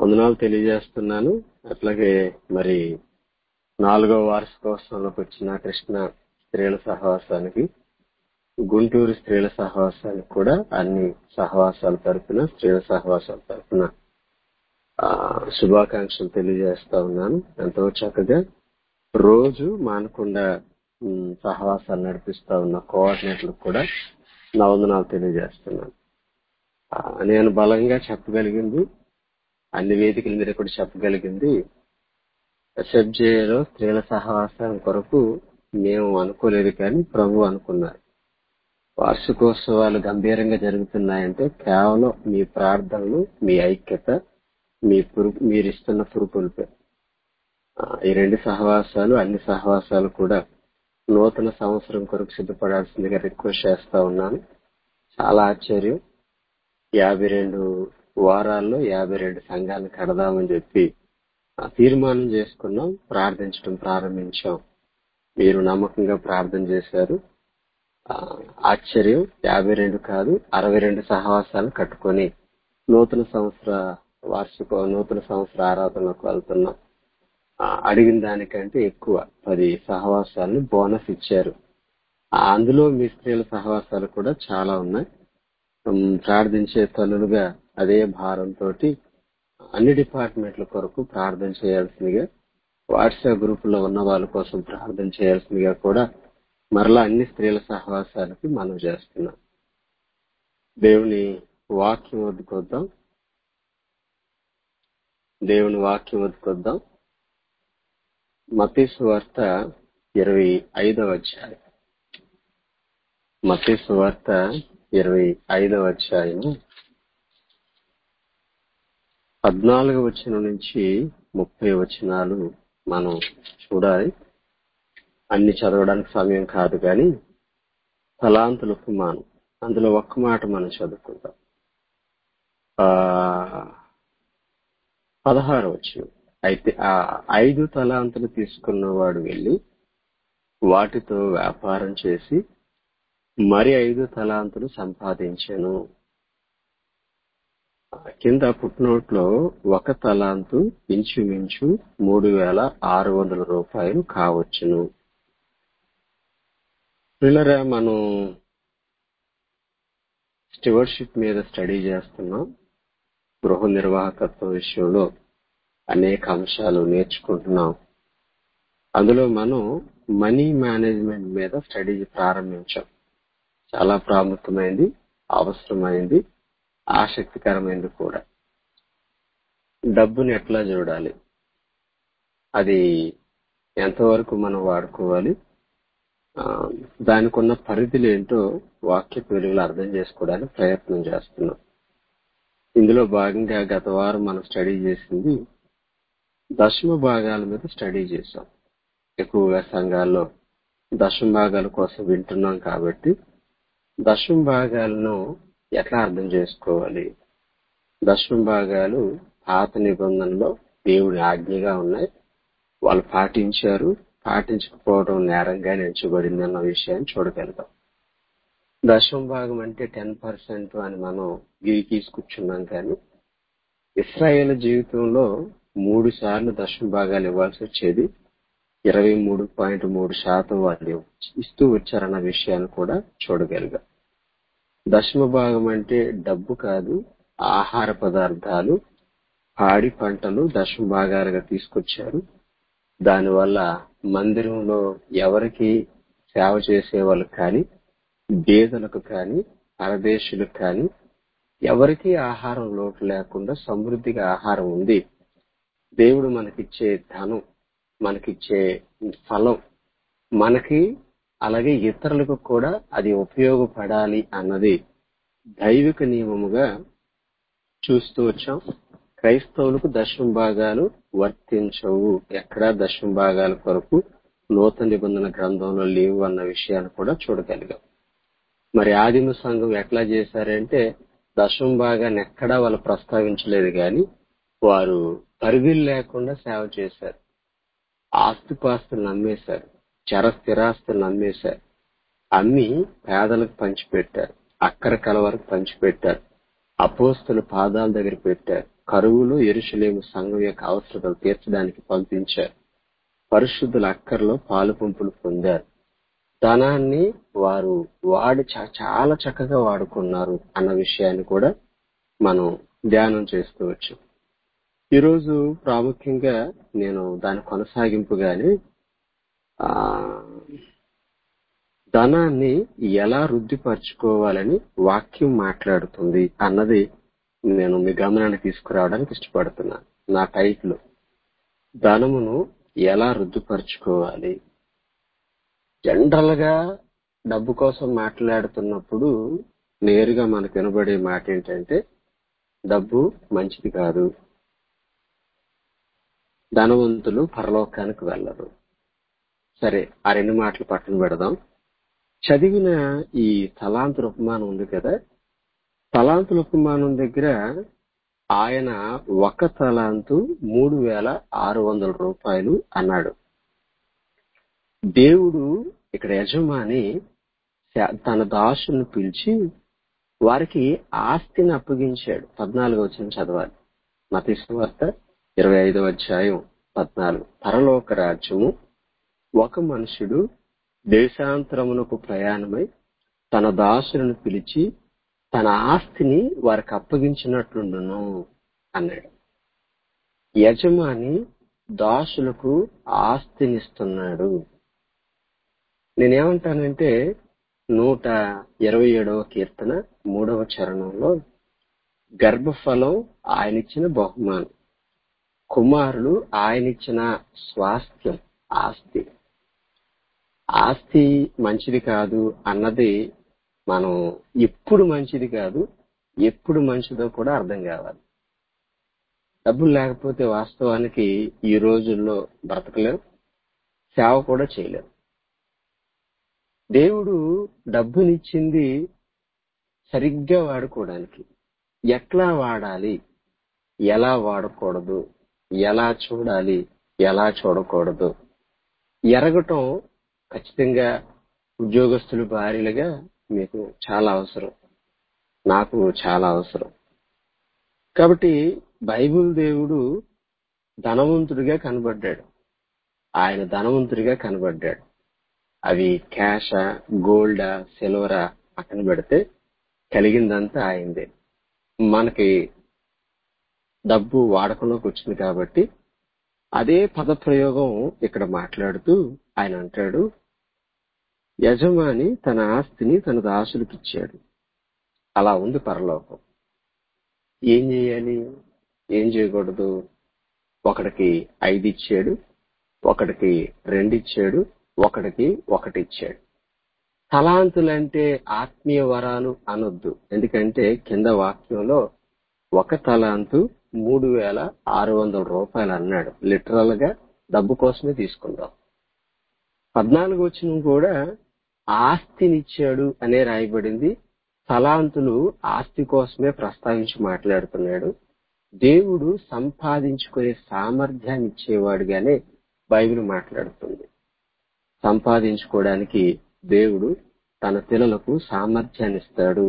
వందనాలు తెలియజేస్తున్నాను అట్లాగే మరి నాలుగో వార్షికోత్సవంలోకి వచ్చిన కృష్ణ స్త్రీల సహవాసానికి గుంటూరు స్త్రీల సహవాసానికి కూడా అన్ని సహవాసాల తరపున స్త్రీల సహవాసాల తరపున ఆ, శుభాకాంక్షలు తెలియజేస్తా ఉన్నాను ఎంతో చక్కగా రోజు మానకుండా ఉమ్, సహవాసాలు నడిపిస్తా ఉన్న కోఆర్డినేటర్లకు కూడా నా వందనాలు తెలియజేస్తున్నాను ఆ, నేను బలంగా చెప్పగలిగింది అన్ని వేదికల మీద కూడా చెప్పగలిగింది ఎస్ఎఫ్జేలో స్త్రీల సహవాసం కొరకు మేము అనుకోలేదు కానీ ప్రభు అనుకున్నారు వార్షికోత్సవాలు గంభీరంగా జరుగుతున్నాయంటే కేవలం మీ ప్రార్థనలు మీ ఐక్యత మీ పురు- మీరిస్తున్న పురుపులపై ఆ, ఈ రెండు సహవాసాలు అన్ని సహవాసాలు కూడా నూతన సంవత్సరం కొరకు సిద్ధపడాల్సిందిగా రిక్వెస్ట్ చేస్తా ఉన్నాను చాలా ఆశ్చర్యం యాభై రెండు వారాల్లో యాభై రెండు సంఘాలను కడదామని చెప్పి ఆ, తీర్మానం చేసుకున్నాం ప్రార్థించడం ప్రారంభించాం మీరు నమ్మకంగా ప్రార్థన చేశారు ఆ, ఆశ్చర్యం యాభై రెండు కాదు అరవై రెండు సహవాసాలు కట్టుకొని నూతన సంవత్సర వార్షిక నూతన సంవత్సర ఆరాధనలకు వెళ్తున్నాం ఆ, అడిగిన దానికంటే ఎక్కువ పది సహవాసాలను బోనస్ ఇచ్చారు ఆ, అందులో మీ స్త్రీల సహవాసాలు కూడా చాలా ఉన్నాయి ఉమ్, ప్రార్థించే తల్లులుగా అదే భారంతో అన్ని డిపార్ట్మెంట్ల కొరకు ప్రార్థన చేయాల్సిందిగా వాట్సాప్ గ్రూపులో ఉన్న వాళ్ళ కోసం ప్రార్థన చేయాల్సిందిగా కూడా మరలా అన్ని స్త్రీల సహవాసాలకి మనం చేస్తున్నాం దేవుని వాక్యం వద్దుకొద్దాం దేవుని వాక్యం వద్దుకొద్దాం మతీసు వార్త ఇరవై ఐదవ అధ్యాయం మతీసు వార్త ఇరవై ఐదవ అధ్యాయం పద్నాలుగు వచనం నుంచి ముప్పై వచనాలు మనం చూడాలి అన్ని చదవడానికి సమయం కాదు కానీ తలాంతుల ఉపమానం అందులో ఒక్క మాట మనం చదువుకుందాం ఆ పదహారు వచనం అయితే ఆ ఐదు తలాంతులు తీసుకున్నవాడు వెళ్ళి వాటితో వ్యాపారం చేసి మరి ఐదు తలాంతులు సంపాదించాను కింద పుట్టినోట్లో ఒక తలాంతు ఇంచుమించు మూడు వేల ఆరు వందల రూపాయలు కావచ్చును పిల్లరా మనం స్టివర్షిప్ మీద స్టడీ చేస్తున్నాం గృహ నిర్వాహకత్వం విషయంలో అనేక అంశాలు నేర్చుకుంటున్నాం అందులో మనం మనీ మేనేజ్మెంట్ మీద స్టడీ ప్రారంభించాం చాలా ప్రాముఖ్యమైనది అవసరమైంది ఆసక్తికరమైనది కూడా డబ్బుని ఎట్లా చూడాలి అది ఎంతవరకు మనం వాడుకోవాలి ఆ, దానికి ఉన్న పరిధులు ఏంటో వాక్య వెలుగులు అర్థం చేసుకోవడానికి ప్రయత్నం చేస్తున్నాం ఇందులో భాగంగా గత వారం మనం స్టడీ చేసింది దశమ భాగాల మీద స్టడీ చేశాం ఎక్కువగా సంఘాల్లో దశమ భాగాల కోసం వింటున్నాం కాబట్టి దశమ భాగాలను ఎట్లా అర్థం చేసుకోవాలి దశమ భాగాలు పాత నిబంధనలో దేవుని ఆజ్ఞగా ఉన్నాయి వాళ్ళు పాటించారు పాటించకపోవడం నేరంగా ఎంచబడింది అన్న విషయాన్ని చూడగలుగుతాం దశమ భాగం అంటే టెన్ పర్సెంట్ అని మనం గిరికీసి కూర్చున్నాం కానీ ఇస్రాయేల్ జీవితంలో మూడు సార్లు దశమ భాగాలు ఇవ్వాల్సి వచ్చేది ఇరవై మూడు పాయింట్ మూడు శాతం వాళ్ళు ఇస్తూ వచ్చారన్న విషయాన్ని కూడా చూడగలిగాం దశమ భాగం అంటే డబ్బు కాదు ఆహార పదార్థాలు పాడి పంటలు దశమ భాగాలుగా తీసుకొచ్చారు దానివల్ల మందిరంలో ఎవరికి సేవ చేసే వాళ్ళకి కానీ బేదలకు కానీ పరదేశులకు కానీ ఎవరికీ ఆహారం లోటు లేకుండా సమృద్ధిగా ఆహారం ఉంది దేవుడు మనకిచ్చే ధనం మనకిచ్చే ఫలం మనకి అలాగే ఇతరులకు కూడా అది ఉపయోగపడాలి అన్నది దైవిక నియమముగా చూస్తూ వచ్చాం క్రైస్తవులకు దశమ భాగాలు వర్తించవు ఎక్కడా దశమ భాగాల కొరకు నూతన నిబంధన గ్రంథంలో లేవు అన్న విషయాన్ని కూడా చూడగలిగాం మరి ఆదిమ సంఘం ఎట్లా చేశారంటే దశమ భాగాన్ని ఎక్కడా వాళ్ళు ప్రస్తావించలేదు కానీ వారు పరిధులు లేకుండా సేవ చేశారు ఆస్తిపాస్తులను అమ్మేశారు చర స్థిరాస్తులను అమ్మేశారు అమ్మి పేదలకు పంచిపెట్టారు అక్కర కల వరకు పంచిపెట్టారు అపోస్తుల పాదాల దగ్గర పెట్టారు కరువులో ఎరుషలేము సంఘం యొక్క అవసరతలు తీర్చడానికి పంపించారు పరిశుద్ధుల అక్కర్లో పాలు పంపులు పొందారు ధనాన్ని వారు వాడి చా- చాలా చక్కగా వాడుకున్నారు అన్న విషయాన్ని కూడా మనం ధ్యానం చేసుకోవచ్చు ఈరోజు ప్రాముఖ్యంగా నేను దాని కొనసాగింపుగానే ఆ ధనాన్ని ఎలా వృద్ధిపరచుకోవాలని వాక్యం మాట్లాడుతుంది అన్నది నేను మీ గమనానికి తీసుకురావడానికి ఇష్టపడుతున్నాను నా టైటిల్ ధనమును ఎలా వృద్ధిపరచుకోవాలి జనరల్ గా డబ్బు కోసం మాట్లాడుతున్నప్పుడు నేరుగా మనకు వినబడే మాట ఏంటంటే డబ్బు మంచిది కాదు ధనవంతులు పరలోకానికి వెళ్ళరు సరే ఆ రెండు మాటలు పక్కన పెడదాం చదివిన ఈ తలాంతుల ఉపమానం ఉంది కదా తలాంతుల ఉపమానం దగ్గర ఆయన ఒక తలాంతు మూడు వేల ఆరు వందల రూపాయలు అన్నాడు దేవుడు ఇక్కడ యజమాని శ- తన దాసులను పిలిచి వారికి ఆస్తిని అప్పగించాడు పద్నాలుగు వచ్చిన చదవాలి మతీసు వార్త ఇరవై ఐదవ అధ్యాయం పద్నాలుగు పరలోక రాజ్యము ఒక మనుషుడు దేశాంతరమునకు ప్రయాణమై తన దాసులను పిలిచి తన ఆస్తిని వారికి అప్పగించినట్లుండును అన్నాడు యజమాని దాసులకు ఆస్తినిస్తున్నాడు నేనేమంటానంటే నూట ఇరవై ఏడవ కీర్తన మూడవ చరణంలో గర్భఫలం ఆయనిచ్చిన బహుమానం కుమారులు ఆయనిచ్చిన స్వాస్థ్యం ఆస్తి ఆస్తి మంచిది కాదు అన్నది మనం ఎప్పుడు మంచిది కాదు ఎప్పుడు మంచిదో కూడా అర్థం కావాలి డబ్బులు లేకపోతే వాస్తవానికి ఈ రోజుల్లో బ్రతకలేం సేవ కూడా చేయలేం దేవుడు డబ్బునిచ్చింది సరిగ్గా వాడుకోవడానికి ఎట్లా వాడాలి ఎలా వాడకూడదు ఎలా చూడాలి ఎలా చూడకూడదు ఎరగటం ఖచ్చితంగా ఉద్యోగస్తులు భార్యలుగా మీకు చాలా అవసరం నాకు చాలా అవసరం కాబట్టి బైబిల్ దేవుడు ధనవంతుడిగా కనబడ్డాడు ఆయన ధనవంతుడిగా కనబడ్డాడు అవి క్యాషా గోల్డా సిల్వరా పక్కన పెడితే కలిగిందంతా ఆయనదే మనకి డబ్బు వాడకంలోకి వచ్చింది కాబట్టి అదే పదప్రయోగం ఇక్కడ మాట్లాడుతూ ఆయన అంటాడు యజమాని తన ఆస్తిని తన దాసులకు ఇచ్చాడు అలా ఉంది పరలోకం ఏం చేయాలి ఏం చేయకూడదు ఒకడికి ఐదు ఇచ్చాడు ఒకడికి రెండు ఇచ్చాడు ఒకడికి ఒకటి ఇచ్చాడు తలాంతులంటే ఆత్మీయ వరాలు అనొద్దు ఎందుకంటే కింద వాక్యంలో ఒక తలాంతు మూడు వేల ఆరు వందల రూపాయలు అన్నాడు లిటరల్ గా డబ్బు కోసమే తీసుకుందాం పద్నాలుగు వచ్చిన కూడా ఆస్తినిచ్చాడు అనే రాయబడింది తలాంతులు ఆస్తి కోసమే ప్రస్తావించి మాట్లాడుతున్నాడు దేవుడు సంపాదించుకునే సామర్థ్యాన్ని ఇచ్చేవాడుగానే బైబిల్ మాట్లాడుతుంది సంపాదించుకోవడానికి దేవుడు తన పిల్లలకు సామర్థ్యాన్ని ఇస్తాడు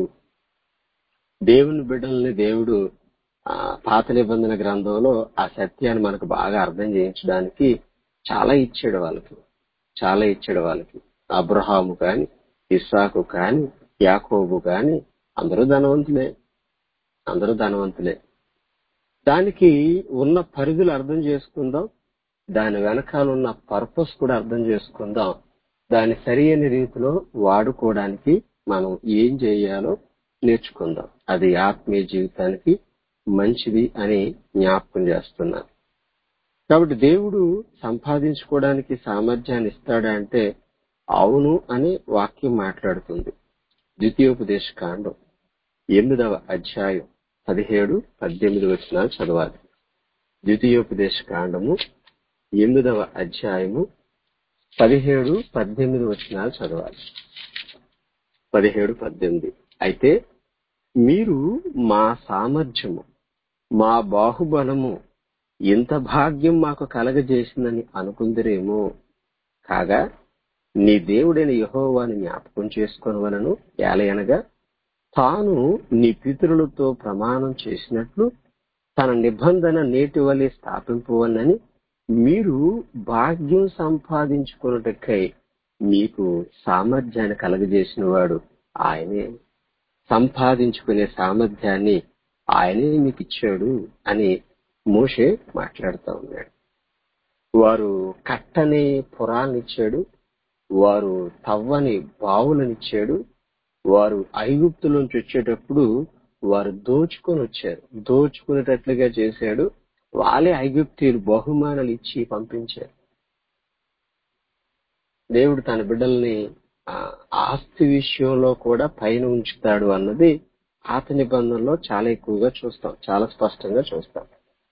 దేవుని బిడ్డల్ని దేవుడు ఆ, పాత నిబంధన గ్రంథంలో ఆ సత్యాన్ని మనకు బాగా అర్థం చేయించడానికి చాలా ఇచ్చాడు వాళ్ళకి చాలా ఇచ్చాడు వాళ్ళకి అబ్రహాము కాని ఇస్సాకు కాని యాకోబు కాని అందరూ ధనవంతులే అందరూ ధనవంతులే దానికి ఉన్న పరిధులు అర్థం చేసుకుందాం దాని వెనకాల ఉన్న పర్పస్ కూడా అర్థం చేసుకుందాం దాని సరియైన రీతిలో వాడుకోవడానికి మనం ఏం చేయాలో నేర్చుకుందాం అది ఆత్మీయ జీవితానికి మంచిది అని జ్ఞాపకం చేస్తున్నాను కాబట్టి దేవుడు సంపాదించుకోవడానికి సామర్థ్యాన్ని ఇస్తాడా అంటే అవును అని వాక్యం మాట్లాడుతుంది ద్వితీయోపదేశ కాండం ఎనిమిదవ అధ్యాయం పదిహేడు పద్దెనిమిది వచనాలు చదవాలి ద్వితీయోపదేశ కాండము ఎనిమిదవ అధ్యాయము పదిహేడు పద్దెనిమిది వచనాలు చదవాలి పదిహేడు పద్దెనిమిది అయితే మీరు మా సామర్థ్యము మా బాహుబలము ఇంత భాగ్యం మాకు కలగజేసిందని అనుకుందరేమో కాగా నీ దేవుడైన యహోవాని జ్ఞాపకం చేసుకొనవలను ఏలయనగా తాను నీ పితరులతో ప్రమాణం చేసినట్లు తన నిబంధన నేటి వలె స్థాపింపవనని మీరు భాగ్యం సంపాదించుకున్నటకై మీకు సామర్థ్యాన్ని కలగజేసిన వాడు ఆయనే సంపాదించుకునే సామర్థ్యాన్ని ఆయనే మీకు ఇచ్చాడు అని మోషే మాట్లాడుతూ ఉన్నాడు వారు కట్టని పురాలనిచ్చాడు వారు తవ్వని బావులనిచ్చాడు వారు ఐగుప్తులోంచి వచ్చేటప్పుడు వారు దోచుకొని వచ్చారు దోచుకునేటట్లుగా చేశాడు వాళ్ళే ఐగుప్తీయులు బహుమానాలు ఇచ్చి పంపించారు దేవుడు తన బిడ్డల్ని ఆ, ఆస్తి విషయంలో కూడా పైన ఉంచుతాడు అన్నది పాత నిబంధనలో చాలా ఎక్కువగా చూస్తాం చాలా స్పష్టంగా చూస్తాం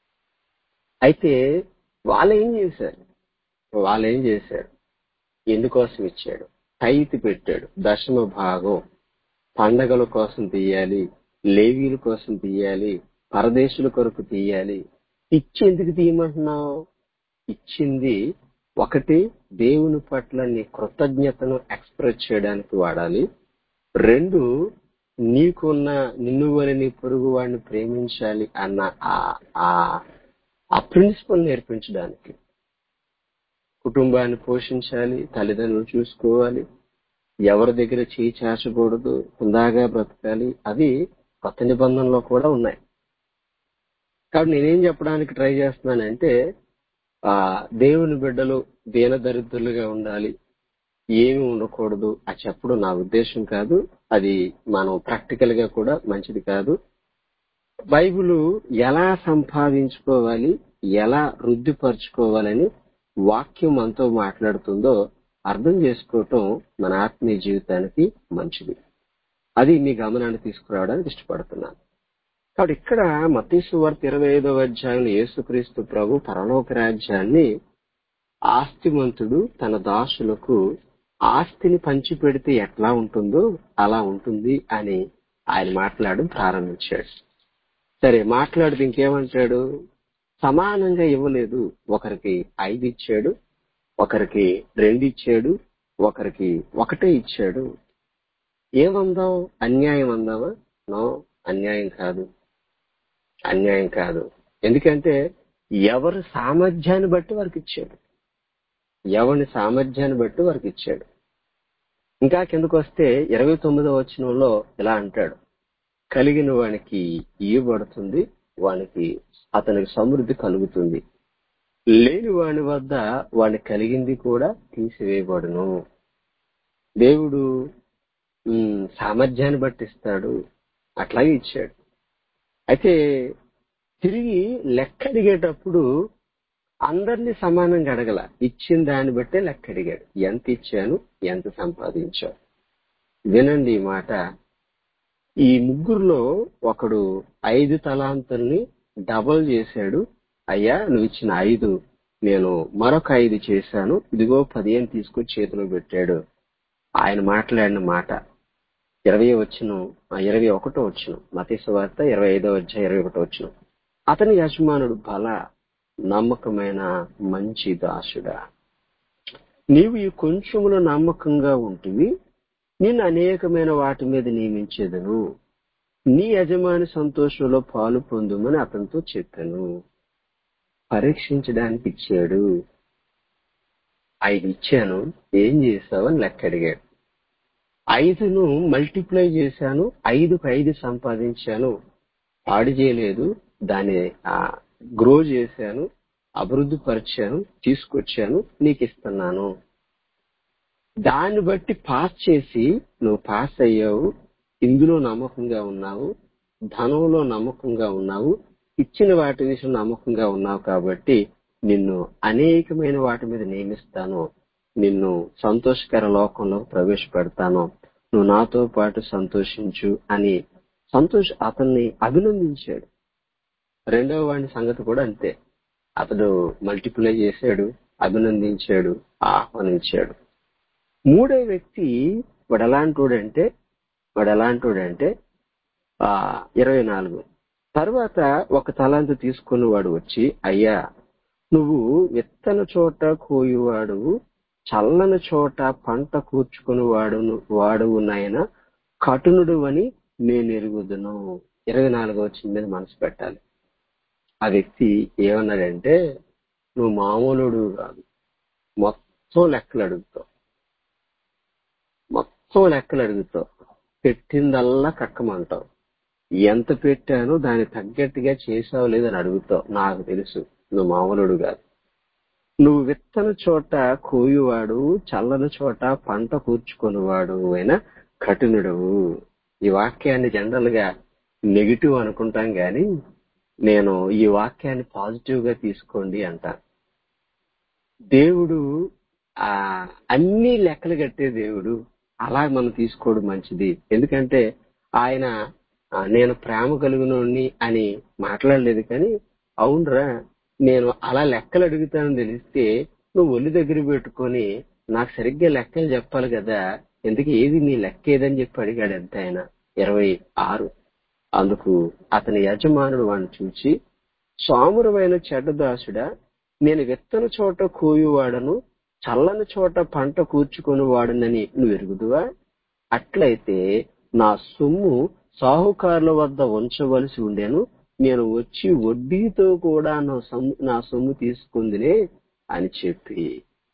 అయితే వాళ్ళు ఏం చేశారు వాళ్ళు ఏం చేశారు ఎందుకోసం ఇచ్చాడు తైతి పెట్టాడు దశమ భాగం పండగల కోసం తీయాలి లేవీల కోసం తీయాలి పరదేశుల కొరకు తీయాలి ఇచ్చి ఎందుకు తీయమంటున్నావు ఇచ్చింది ఒకటి దేవుని పట్ల నీ కృతజ్ఞతను ఎక్స్ప్రెస్ చేయడానికి వాడాలి రెండు నీకున్న నిన్ను వని నీ పొరుగు వాడిని ప్రేమించాలి అన్న ఆ ఆ ఆ ప్రిన్సిపల్ నేర్పించడానికి కుటుంబాన్ని పోషించాలి తల్లిదండ్రులు చూసుకోవాలి ఎవరి దగ్గర చేయి చాచకూడదు హుందాగా బ్రతకాలి అవి కొత్త నిబంధనలో కూడా ఉన్నాయి కాబట్టి నేనేం చెప్పడానికి ట్రై చేస్తున్నానంటే ఆ దేవుని బిడ్డలు దీనదరిద్రులుగా ఉండాలి ఏమి ఉండకూడదు అది చెప్పడం నా ఉద్దేశం కాదు అది మనం ప్రాక్టికల్ గా కూడా మంచిది కాదు బైబిల్ ఎలా సంపాదించుకోవాలి ఎలా వృద్ధిపరచుకోవాలని వాక్యం మనతో మాట్లాడుతుందో అర్థం చేసుకోవటం మన ఆత్మీయ జీవితానికి మంచిది అది మీ గమనాన్ని తీసుకురావడానికి ఇష్టపడుతున్నాను కాబట్టి ఇక్కడ మతీసు వార్త ఇరవై ఐదవ అధ్యాయంలో యేసుక్రీస్తు ప్రభు పరలోక రాజ్యాన్ని ఆస్తిమంతుడు తన దాసులకు ఆస్తిని పంచిపెడితే ఎట్లా ఉంటుందో అలా ఉంటుంది అని ఆయన మాట్లాడడం ప్రారంభించాడు సరే మాట్లాడితే ఇంకేమంటాడు సమానంగా ఇవ్వలేదు ఒకరికి ఐదు ఇచ్చాడు ఒకరికి రెండు ఇచ్చాడు ఒకరికి ఒకటే ఇచ్చాడు ఏమందాం అన్యాయం అందామా నో అన్యాయం కాదు అన్యాయం కాదు ఎందుకంటే ఎవరి సామర్థ్యాన్ని బట్టి వారికి ఇచ్చాడు ఎవరి సామర్థ్యాన్ని బట్టి వారికి ఇచ్చాడు ఇంకా కిందకు వస్తే ఇరవై తొమ్మిదవ వచనంలో ఇలా అంటాడు కలిగిన వానికి ఇవ్వబడుతుంది వానికి అతనికి సమృద్ధి కలుగుతుంది లేని వాని వద్ద వాని కలిగింది కూడా తీసివేయబడును దేవుడు ఉమ్, సామర్థ్యాన్ని బట్టి ఇస్తాడు అట్లాగే ఇచ్చాడు అయితే తిరిగి లెక్క అడిగేటప్పుడు అందరినీ సమానంగా అడగల ఇచ్చిన దాన్ని బట్టే లెక్క అడిగాడు ఎంత ఇచ్చాను ఎంత సంపాదించాను వినండి ఈ మాట ఈ ముగ్గురులో ఒకడు ఐదు తలాంతుల్ని డబల్ చేశాడు అయ్యా నువ్వు ఇచ్చిన ఐదు నేను మరొక ఐదు చేశాను ఇదిగో పదిహేను తీసుకొచ్చి చేతిలో పెట్టాడు ఆయన మాట్లాడిన మాట ఇరవై వచ్చిన ఇరవై ఒకటో వచ్చును మతీసు వార్త ఇరవై ఐదో అధ్యాయం ఇరవై ఒకటో వచ్చును అతని యజమానుడు బల నమ్మకమైన మంచి దాసుడా నీవు ఈ కొంచెములో నమ్మకంగా ఉంటివి నిన్ను అనేకమైన వాటి మీద నియమించేదను నీ యజమాని సంతోషంలో పాలు పొందుమని అతనితో చెప్పాను పరీక్షించడానికి ఇచ్చాడు ఐదు ఇచ్చాను ఏం చేసావని లెక్క అడిగాడు ఐదును మల్టిప్లై చేశాను ఐదుకు ఐదు సంపాదించాను పాడు చేయలేదు దాన్ని గ్రో చేశాను అభివృద్ధి పరిచాను తీసుకొచ్చాను నీకు ఇస్తున్నాను దాన్ని బట్టి పాస్ చేసి నువ్వు పాస్ అయ్యావు ఇందులో నమ్మకంగా ఉన్నావు ధనంలో నమ్మకంగా ఉన్నావు ఇచ్చిన వాటి విషయం నమ్మకంగా ఉన్నావు కాబట్టి నిన్ను అనేకమైన వాటి మీద నియమిస్తాను నిన్ను సంతోషకర లోకంలో ప్రవేశపెడతాను నువ్వు నాతో పాటు సంతోషించు అని సంతోష్ అతన్ని అభినందించాడు రెండవ వాడి సంగతి కూడా అంతే అతడు మల్టిప్లై చేశాడు అభినందించాడు ఆహ్వానించాడు మూడో వ్యక్తి వాడు ఎలాంటోడంటే వాడు ఎలాంటోడంటే ఆ ఇరవై నాలుగు తర్వాత ఒక తలాంతు తీసుకుని వాడు వచ్చి అయ్యా నువ్వు విత్తన చోట కోయువాడు చల్లని చోట పంట కూర్చుకుని వాడు వాడువు నాయన కటునుడు అని నేను ఎరుగుదును ఇరవై నాలుగో వచ్చిన మీద మనసు పెట్టాలి ఆ వ్యక్తి ఏమన్నాడంటే నువ్వు మామూలుడు కాదు మొత్తం లెక్కలు అడుగుతావు మొత్తం లెక్కలు అడుగుతావు పెట్టిందల్లా కక్కమంటావు ఎంత పెట్టానో దానికి తగ్గట్టుగా చేసావు లేదని అడుగుతావు నాకు తెలుసు నువ్వు మామూలుడు కాదు నువ్వు విత్తన చోట కోయువాడు చల్లని చోట పంట కూర్చుకునేవాడు అయినా కఠినుడవు ఈ వాక్యాన్ని జనరల్ గా నెగిటివ్ అనుకుంటాం గాని నేను ఈ వాక్యాన్ని పాజిటివ్ గా తీసుకోండి అంట దేవుడు ఆ అన్ని లెక్కలు కట్టే దేవుడు అలా మనం తీసుకోవడం మంచిది ఎందుకంటే ఆయన ఆ, నేను ప్రేమ కలిగినోడిని అని మాట్లాడలేదు కానీ అవునరా నేను అలా లెక్కలు అడుగుతానని తెలిస్తే నువ్వు ఒళ్ళు దగ్గర పెట్టుకొని నాకు సరిగ్గా లెక్కలు చెప్పాలి కదా ఎందుకు ఏది నీ లెక్క ఏదని చెప్పి అడిగాడు ఎంత ఆయన ఇరవై ఆరు అందుకు అతని యజమానుడు వాడిని చూచి సామురమైన చెడ్డదాసుడా నేను విత్తన చోట కోయువాడను చల్లని చోట పంట కూర్చుకొని వాడనని నువ్వు ఎరుగుదువా అట్లయితే నా సొమ్ము సాహుకారుల వద్ద ఉంచవలసి ఉండేను నేను వచ్చి వడ్డీతో కూడా నా సొమ్ము నా సొమ్ము తీసుకుందినే అని చెప్పి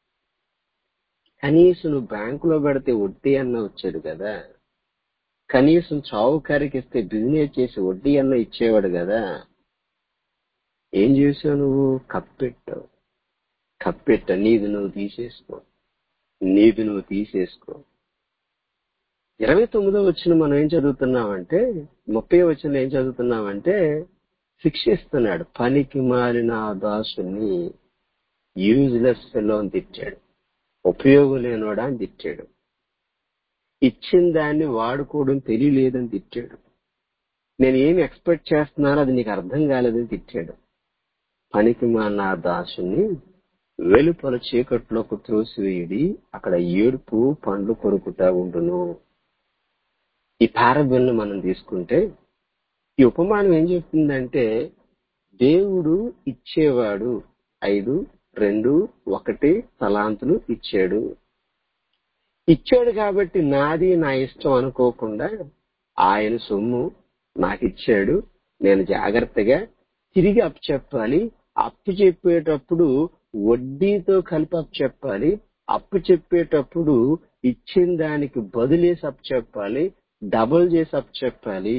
కనీసం నువ్వు బ్యాంకులో పెడితే వడ్డీ అన్న వచ్చాడు కదా కనీసం చావుకారికి ఇస్తే బిజినెస్ చేసి వడ్డీ అన్న ఇచ్చేవాడు కదా ఏం చేసావు నువ్వు కప్పెట్టావు కప్పెట్ట నీది నువ్వు తీసేసుకో నీది నువ్వు తీసేసుకో ఇరవై తొమ్మిదో వచ్చిన మనం ఏం చదువుతున్నామంటే ముప్పై వచ్చిన ఏం చదువుతున్నామంటే శిక్షిస్తున్నాడు పనికి మారిన ఆ దాసుని యూజ్లెస్ ఫెలో అని తిట్టాడు ఉపయోగం లేనోడా అని తిట్టాడు ఇచ్చిన దాన్ని వాడుకోవడం తెలియలేదని తిట్టాడు నేను ఏమి ఎక్స్పెక్ట్ చేస్తున్నానో అది నీకు అర్థం కాలేదని తిట్టాడు పనికి మారిన ఆ దాసుని వెలుపల చీకట్లోకి త్రోసివేయడి అక్కడ ఏడుపు పండ్లు కొరుకుతా ఉండును ఈ పారబిల్ని మనం తీసుకుంటే ఈ ఉపమానం ఏం చెప్తుందంటే దేవుడు ఇచ్చేవాడు ఐదు రెండు ఒకటి తలాంతులు ఇచ్చాడు ఇచ్చాడు కాబట్టి నాది నా ఇష్టం అనుకోకుండా ఆయన సొమ్ము నాకు ఇచ్చాడు నేను జాగ్రత్తగా తిరిగి అప్పు చెప్పాలి అప్పు చెప్పేటప్పుడు వడ్డీతో కలిపి అప్పు చెప్పాలి అప్పు చెప్పేటప్పుడు ఇచ్చిన దానికి బదులేసి అప్పు చెప్పాలి డబుల్ చేసి అప్పు చెప్పాలి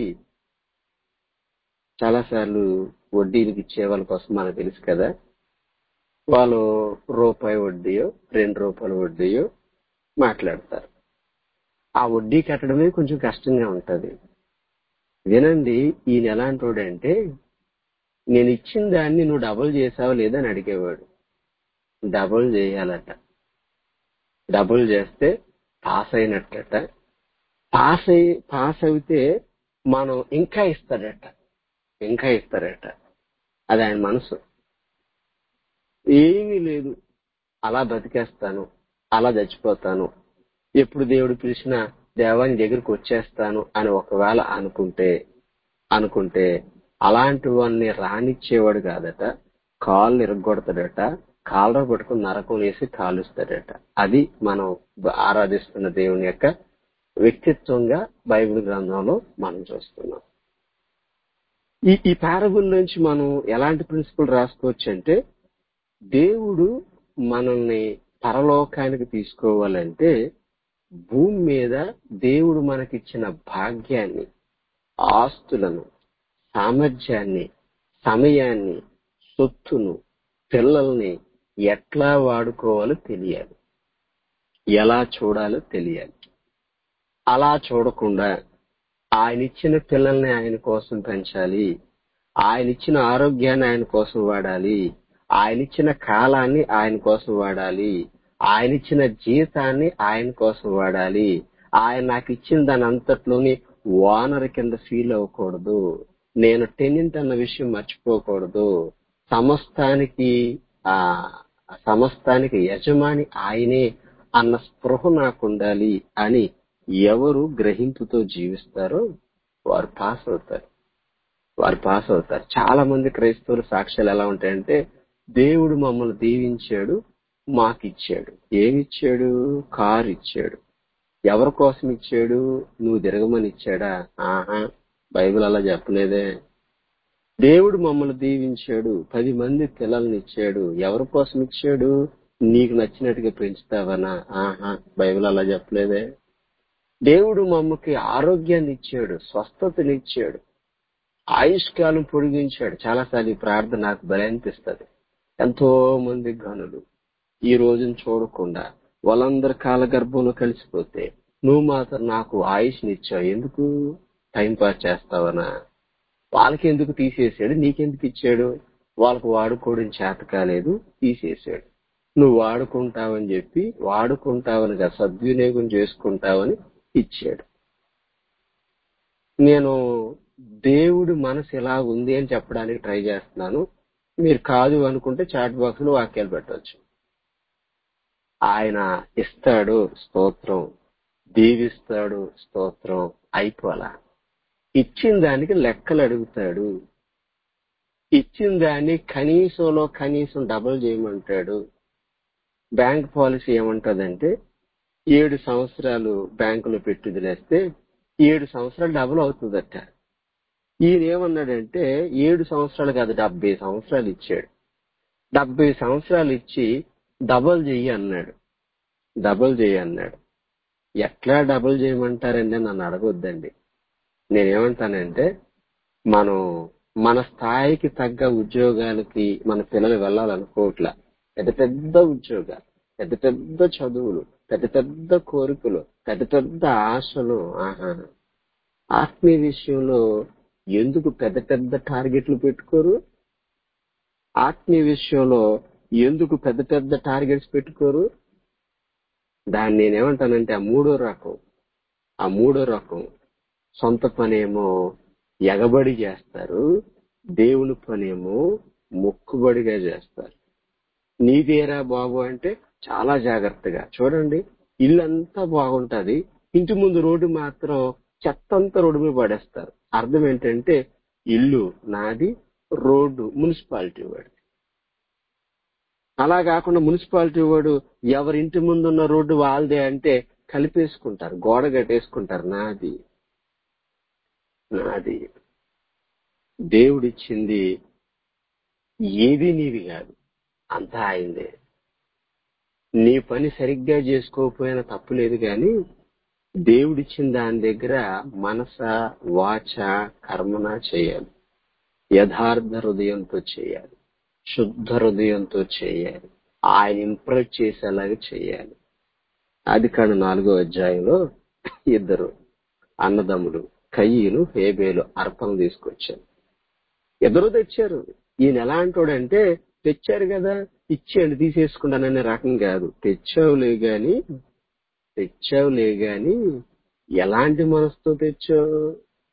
చాలా సార్లు వడ్డీలకు ఇచ్చే వాళ్ళ కోసం మనకు తెలుసు కదా వాళ్ళు రూపాయి వడ్డీయో రెండు రూపాయల వడ్డీయో మాట్లాడతారు ఆ వడ్డీ కట్టడమే కొంచెం కష్టంగా ఉంటది వినండి ఈయన ఎలాంటి అంటే నేను ఇచ్చిన దాన్ని నువ్వు డబుల్ చేసావా లేదని అడిగేవాడు డబుల్ చేయాలట డబుల్ చేస్తే పాస్ అయినట్టట పాస్ అయి పాస్ అయితే మనం ఇంకా ఇస్తాడట ఇంకా ఇస్తాడట అది ఆయన మనసు ఏమీ లేదు అలా బతికేస్తాను అలా చచ్చిపోతాను ఎప్పుడు దేవుడు పిలిచినా దేవాని దగ్గరికి వచ్చేస్తాను అని ఒకవేళ అనుకుంటే అనుకుంటే అలాంటి వాడిని రానిచ్చేవాడు కాదట కాళ్ళు ఇరగొడతాడట కాళ్ళ పట్టుకుని నరకం వేసి కాలుస్తాడట అది మనం ఆరాధిస్తున్న దేవుని యొక్క వ్యక్తిత్వంగా బైబిల్ గ్రంథంలో మనం చూస్తున్నాం ఈ ఈ పారబుల్ నుంచి మనం ఎలాంటి ప్రిన్సిపల్ రాసుకోవచ్చు అంటే దేవుడు మనల్ని పరలోకానికి తీసుకోవాలంటే భూమి మీద దేవుడు మనకిచ్చిన భాగ్యాన్ని ఆస్తులను సామర్థ్యాన్ని సమయాన్ని సొత్తును పిల్లల్ని ఎట్లా వాడుకోవాలో తెలియాలి ఎలా చూడాలో తెలియాలి అలా చూడకుండా ఆయన ఇచ్చిన పిల్లల్ని ఆయన కోసం పెంచాలి ఆయన ఇచ్చిన ఆరోగ్యాన్ని ఆయన కోసం వాడాలి ఆయన ఇచ్చిన కాలాన్ని ఆయన కోసం వాడాలి ఆయన ఇచ్చిన జీతాన్ని ఆయన కోసం వాడాలి ఆయన నాకు ఇచ్చిన దాని అంతట్లోని ఓనర్ కింద ఫీల్ అవ్వకూడదు నేను టెనెంట్ అన్న విషయం మర్చిపోకూడదు సమస్తానికి ఆ సమస్తానికి యజమాని ఆయనే అన్న స్పృహ నాకు ఉండాలి అని ఎవరు గ్రహింపుతో జీవిస్తారో వారు పాస్ అవుతారు వారు పాస్ అవుతారు చాలా మంది క్రైస్తవుల సాక్ష్యాలు ఎలా ఉంటాయంటే దేవుడు మమ్మల్ని దీవించాడు మాకిచ్చాడు ఏమిచ్చాడు కారు ఇచ్చాడు ఎవరి కోసం ఇచ్చాడు నువ్వు తిరగమని ఇచ్చాడా ఆహా బైబిల్ అలా చెప్పలేదే దేవుడు మమ్మల్ని దీవించాడు పది మంది పిల్లల్ని ఇచ్చాడు ఎవరి కోసం ఇచ్చాడు నీకు నచ్చినట్టుగా పెంచుతావనా ఆహా బైబిల్ అలా చెప్పలేదే దేవుడు మమ్మకి ఆరోగ్యాన్ని ఇచ్చాడు స్వస్థతని ఇచ్చాడు ఆయుష్కాలం పొడిగించాడు చాలాసార్లు ఈ ప్రార్థన నాకు భలే అనిపిస్తుంది ఎంతో మంది గనులు ఈ రోజును చూడకుండా వాళ్ళందరి కాల గర్భంలో కలిసిపోతే నువ్వు మాత్రం నాకు ఆయుష్ని ఇచ్చావు ఎందుకు టైం పాస్ చేస్తావనా వాళ్ళకి ఎందుకు తీసేసాడు నీకెందుకు ఇచ్చాడు వాళ్ళకు వాడుకోవడం చేత కాలేదు తీసేసాడు నువ్వు వాడుకుంటావని చెప్పి వాడుకుంటావని కాదు, సద్వినియోగం చేసుకుంటావని ఇచ్చాడు నేను దేవుడి మనసు ఎలా ఉంది అని చెప్పడానికి ట్రై చేస్తున్నాను మీరు కాదు అనుకుంటే చాట్ బాక్స్ లో వాక్యాలు పెట్టవచ్చు ఆయన ఇస్తాడు స్తోత్రం దీవిస్తాడు స్తోత్రం అయిపోలా ఇచ్చిన దానికి లెక్కలు అడుగుతాడు ఇచ్చిన దాన్ని కనీసంలో కనీసం డబుల్ చేయమంటాడు బ్యాంక్ పాలసీ ఏమంటదంటే ఏడు సంవత్సరాలు బ్యాంకులో పెట్టుదిలేస్తే ఏడు సంవత్సరాలు డబుల్ అవుతుందట ఈయన ఏమన్నాడంటే ఏడు సంవత్సరాలు కాదు డెబ్బై సంవత్సరాలు ఇచ్చాడు డెబ్బై సంవత్సరాలు ఇచ్చి డబుల్ చెయ్యి అన్నాడు డబుల్ చెయ్యి అన్నాడు ఎట్లా డబుల్ చేయమంటారండి నన్ను అడగొద్దండి నేనేమంటానంటే మనం మన స్థాయికి తగ్గ ఉద్యోగాలకి మన పిల్లలు వెళ్ళాలనుకోవట్లా పెద్ద పెద్ద ఉద్యోగాలు పెద్ద పెద్ద చదువులు పెద్ద పెద్ద కోరికలు పెద్ద పెద్ద ఆశలు ఆహా ఆత్మీయ విషయంలో ఎందుకు పెద్ద పెద్ద టార్గెట్లు పెట్టుకోరు ఆత్మీయ విషయంలో ఎందుకు పెద్ద పెద్ద టార్గెట్స్ పెట్టుకోరు దాన్ని నేనేమంటానంటే ఆ మూడో రకం ఆ మూడో రకం సొంత పనేమో ఎగబడి చేస్తారు దేవుని పనేమో మొక్కుబడిగా చేస్తారు నీదేరా బాబు అంటే చాలా జాగ్రత్తగా చూడండి ఇల్లంతా బాగుంటది ఇంటి ముందు రోడ్డు మాత్రం చెత్తంతా రోడ్డు మీద పడేస్తారు అర్థం ఏంటంటే ఇల్లు నాది రోడ్డు మున్సిపాలిటీ వాడి అలా కాకుండా మున్సిపాలిటీ వాడు ఎవరి ఇంటి ముందున్న రోడ్డు వాళ్ళదే అంటే కలిపేసుకుంటారు గోడ కట్టేసుకుంటారు నాది నాది దేవుడిచ్చింది ఏది నీది కాదు అంతా ఆయనదే నీ పని సరిగ్గా చేసుకోకపోయినా తప్పులేదు కానీ దేవుడిచ్చిన దాని దగ్గర మనస వాచ కర్మన చేయాలి యథార్థ హృదయంతో చేయాలి శుద్ధ హృదయంతో చేయాలి ఆయన ఇంప్రెస్ చేసేలాగా చేయాలి అది కాదు నాలుగో అధ్యాయంలో ఇద్దరు అన్నదమ్ములు కయ్యను హేబేలు అర్పణ తీసుకొచ్చారు ఇద్దరు తెచ్చారు ఈయన ఎలా అంటాడంటే తెచ్చారు కదా ఇచ్చేయండి తీసేసుకుంటాననే రకం కాదు తెచ్చావులే గాని తెచ్చావులే గాని ఎలాంటి మనసుతో తెచ్చావు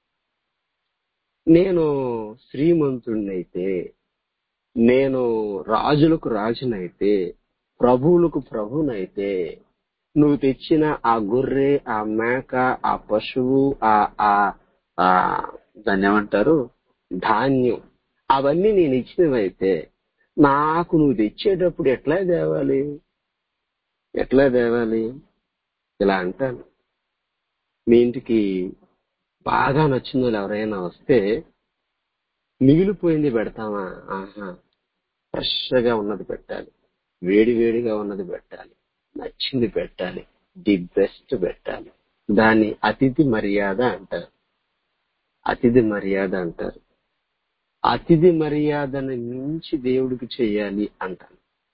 నేను శ్రీమంతుడినైతే నేను రాజులకు రాజునైతే ప్రభువులకు ప్రభునైతే నువ్వు తెచ్చిన ఆ గొర్రె ఆ మేక ఆ పశువు ఆ ఆ ఆ దాన్ని ఏమంటారు ధాన్యం అవన్నీ నేను ఇచ్చినవైతే నాకు నువ్వు తెచ్చేటప్పుడు ఎట్లా తేవాలి ఎట్లా తేవాలి ఇలా అంటాను మీ ఇంటికి బాగా నచ్చిన వాళ్ళు ఎవరైనా వస్తే మిగిలిపోయింది పెడతామా ఆహా ఫ్రెష్ గా ఉన్నది పెట్టాలి వేడి వేడిగా ఉన్నది పెట్టాలి నచ్చింది పెట్టాలి ది బెస్ట్ పెట్టాలి దాన్ని అతిథి మర్యాద అంటారు అతిథి మర్యాద అంటారు అతిథి మర్యాదను మించి దేవుడికి చేయాలి అంటాను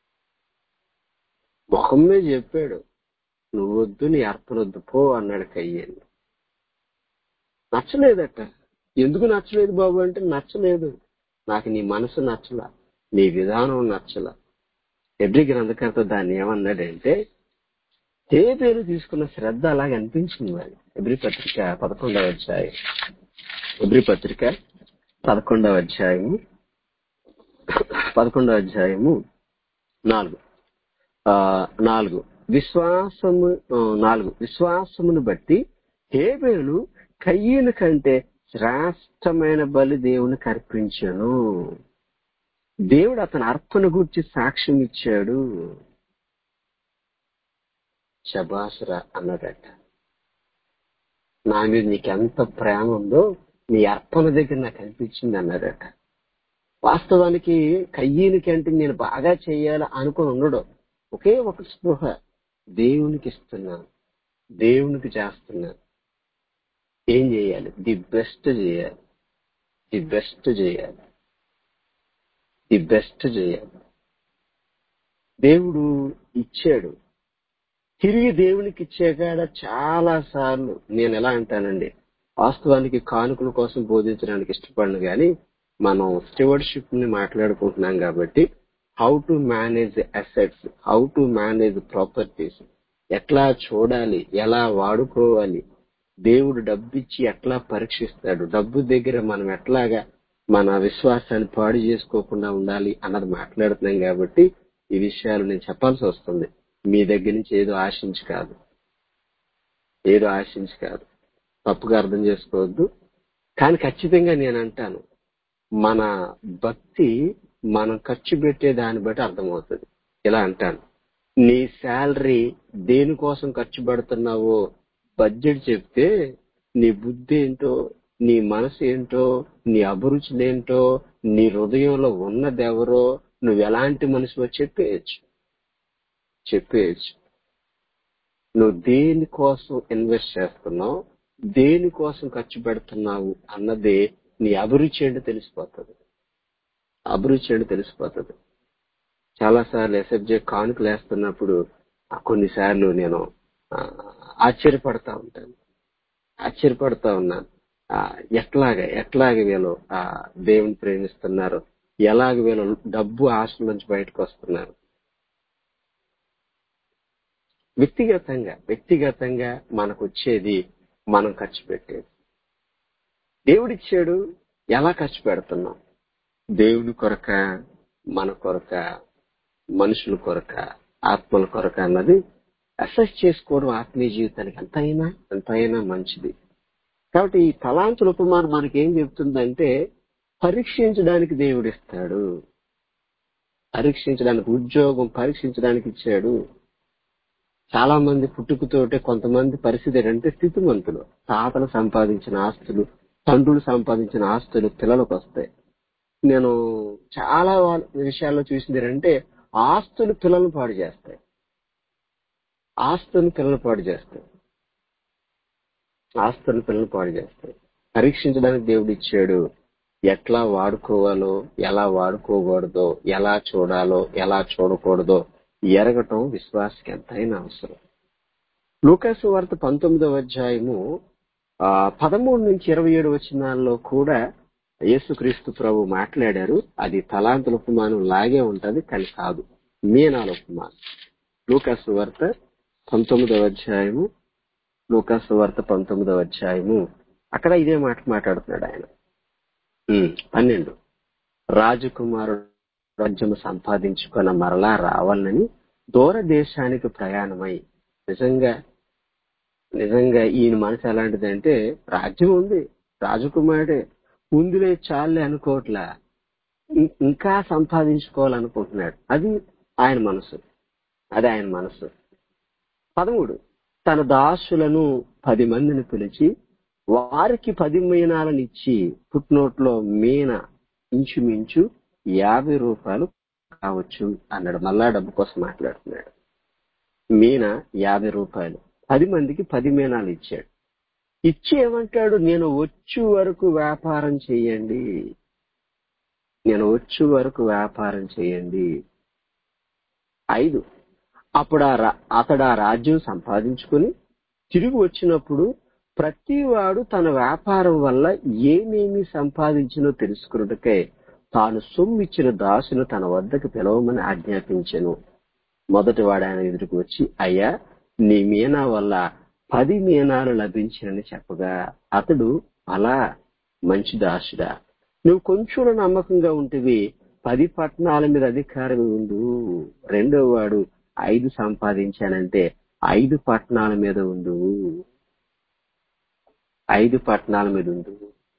ముఖమే చెప్పాడు నువ్వు వద్దు నీ అర్పణొద్దు పో అన్నాడు కయ్యేది నచ్చలేదట ఎందుకు నచ్చలేదు బాబు అంటే నచ్చలేదు నాకు నీ మనసు నచ్చలా నీ విధానం నచ్చలా ఎబ్రి గ్రంథకర్త దాన్ని ఏమన్నాడంటే ఏ పేరు తీసుకున్న శ్రద్ధ అలాగే అనిపించింది మరి ఎబ్రి పత్రిక పదకొండవ అధ్యాయం ఎబ్రి పత్రిక పదకొండవ అధ్యాయము పదకొండవ అధ్యాయము నాలుగు ఆ నాలుగు విశ్వాసము ఆ, నాలుగు విశ్వాసమును బట్టి హేబేలు కయ్యను కంటే శ్రేష్టమైన బలి దేవునికి అర్పించాను దేవుడు అతని అర్పణ గురించి సాక్ష్యం ఇచ్చాడు శబాసురా అన్నాడట నా మీద నీకు ఎంత ప్రేమ ఉందో నీ అర్పణ దగ్గర నాకు అనిపించింది అన్నాడట వాస్తవానికి కయ్యనికి అంటే నేను బాగా చేయాలి అనుకుని ఉండడు ఒకే ఒక స్పృహ దేవునికి ఇస్తున్నాను దేవునికి చేస్తున్నాను ఏం చేయాలి ది బెస్ట్ చేయాలి ది బెస్ట్ చేయాలి ది బెస్ట్ చేయాలి దేవుడు ఇచ్చాడు తిరిగి దేవునికి ఇచ్చాక చాలా సార్లు నేను ఎలా అంటానండి వాస్తవానికి కానుకల కోసం బోధించడానికి ఇష్టపడను కానీ మనం స్టివర్డ్షిప్ ని మాట్లాడుకుంటున్నాం కాబట్టి how to manage assets how to manage properties ఎట్లా చూడాలి ఎలా వాడుకోవాలి దేవుడు డబ్బు ఇచ్చి ఎట్లా పరీక్షిస్తాడు డబ్బు దగ్గర మనం ఎట్లాగా మన విశ్వాసాన్ని పాడు చేసుకోకుండా ఉండాలి అన్నది మాట్లాడుతున్నాం కాబట్టి ఈ విషయాలు నేను చెప్పాల్సి వస్తుంది మీ దగ్గర నుంచి ఏదో ఆశించి కాదు ఏదో ఆశించి కాదు తప్పుగా అర్థం చేసుకోవద్దు కానీ ఖచ్చితంగా నేను అంటాను మన భక్తి మనం ఖర్చు పెట్టే దాన్ని బట్టి అర్థమవుతుంది ఇలా అంటాను నీ శాలరీ దేనికోసం ఖర్చు పెడుతున్నావో బడ్జెట్ చెప్తే నీ బుద్ధి ఏంటో నీ మనసు ఏంటో నీ అభిరుచులేంటో నీ హృదయంలో ఉన్నదెవరో నువ్వు ఎలాంటి మనిషివో చెప్పేయచ్చు చెప్పేయచ్చు నువ్వు దేనికోసం ఇన్వెస్ట్ చేస్తున్నావు దేనికోసం ఖర్చు పెడుతున్నావు అన్నదే నీ అభిరుచి ఏంటో తెలిసిపోతుంది అభిరుచి ఏంటో తెలిసిపోతుంది చాలా సార్లు ఎస్ఎఫ్జే కానుకలు వేస్తున్నప్పుడు ఆ కొన్నిసార్లు నేను ఆ, ఆశ్చర్యపడతా ఉంటాను ఆశ్చర్యపడతా ఉన్నాను ఆ, ఎట్లాగ ఎట్లాగ వీళ్ళు ఆ దేవుని ప్రేమిస్తున్నారు ఎలాగ వీళ్ళు డబ్బు ఆశల నుంచి బయటకు వస్తున్నారు వ్యక్తిగతంగా వ్యక్తిగతంగా మనకు వచ్చేది మనం ఖర్చు పెట్టేది దేవుడిచ్చాడు ఎలా ఖర్చు పెడుతున్నాం దేవుని కొరక మన కొరక మనుషుల కొరక ఆత్మల కొరక అన్నది అసెస్ చేసుకోవడం ఆత్మీయ జీవితానికి ఎంతైనా ఎంతైనా మంచిది కాబట్టి ఈ తలాంతుల ఉపమానం మనకి ఏం చెప్తుందంటే పరీక్షించడానికి దేవుడిస్తాడు పరీక్షించడానికి ఉద్యోగం పరీక్షించడానికి ఇచ్చాడు చాలా మంది పుట్టుకతోటే కొంతమంది పరిస్థితి ఏంటంటే స్థితిమంతులు తాతలు సంపాదించిన ఆస్తులు తండ్రులు సంపాదించిన ఆస్తులు పిల్లలకు వస్తాయి నేను చాలా వాళ్ళ- విషయాల్లో చూసింది ఏంటంటే ఆస్తులు పిల్లలను పాడు చేస్తాయి ఆస్తులను పిల్లలు పాడు చేస్తాయి ఆస్తులను పిల్లలు పాడు చేస్తాయి పరీక్షించడానికి దేవుడు ఇచ్చాడు ఎట్లా వాడుకోవాలో ఎలా వాడుకోకూడదో ఎలా చూడాలో ఎలా చూడకూడదో ఎరగటం విశ్వాసకి ఎంతైనా అవసరం లూకాసు వార్త పంతొమ్మిదవ అధ్యాయము ఆ, పదమూడు నుంచి ఇరవై ఏడు వచనాల్లో కూడా యేసుక్రీస్తు ప్రభు మాట్లాడారు అది తలాంతుల ఉపమానం లాగే ఉంటది కానీ కాదు మీనాల ఉపమానం లూకాసు వార్త పంతొమ్మిదవ అధ్యాయము లూకాసు వార్త పంతొమ్మిదవ అధ్యాయము అక్కడ ఇదే మాట మాట్లాడుతున్నాడు ఆయన ఉమ్, పన్నెండు రాజకుమారుడు రాజ్యము సంపాదించుకున్న మరలా రావాలని దూర దేశానికి ప్రయాణమై నిజంగా నిజంగా ఈయన మనసు ఎలాంటిదంటే రాజ్యం ఉంది రాజకుమారుడే ఉందిలే చాలే అనుకోవట్లా ఇం- ఇంకా సంపాదించుకోవాలనుకుంటున్నాడు అది ఆయన మనసు అది ఆయన మనసు పదమూడు తన దాసులను పది మందిని పిలిచి వారికి పది మీనాలను ఇచ్చి పుట్నోట్లో మీన ఇంచుమించు యాభై రూపాయలు కావచ్చు అన్నాడు మళ్ళా డబ్బు కోసం మాట్లాడుతున్నాడు మీన యాభై రూపాయలు పది మందికి పది మీనాలు ఇచ్చాడు ఇచ్చి ఏమంటాడు నేను వచ్చు వరకు వ్యాపారం చేయండి నేను వచ్చు వరకు వ్యాపారం చేయండి ఐదు అప్పుడు ఆ రా- అతడు ఆ రాజ్యం సంపాదించుకుని తిరిగి వచ్చినప్పుడు ప్రతివాడు తన వ్యాపారం వల్ల ఏమేమి సంపాదించినో తెలుసుకున్నట్టుకై తాను సొమ్మిచ్చిన దాసును తన వద్దకు పిలవమని ఆజ్ఞాపించెను మొదటి వాడు ఆయన ఎదురుకు వచ్చి అయ్యా నీ మీనా వల్ల పది మీనాలు లభించినని చెప్పగా అతడు అలా మంచి దాసుడా నువ్వు కొంచెం నమ్మకంగా ఉంటివి పది పట్టణాల మీద అధికారం ఉండు రెండో వాడు ఐదు సంపాదించానంటే ఐదు పట్టణాల మీద ఉండు ఐదు పట్టణాల మీద ఉండు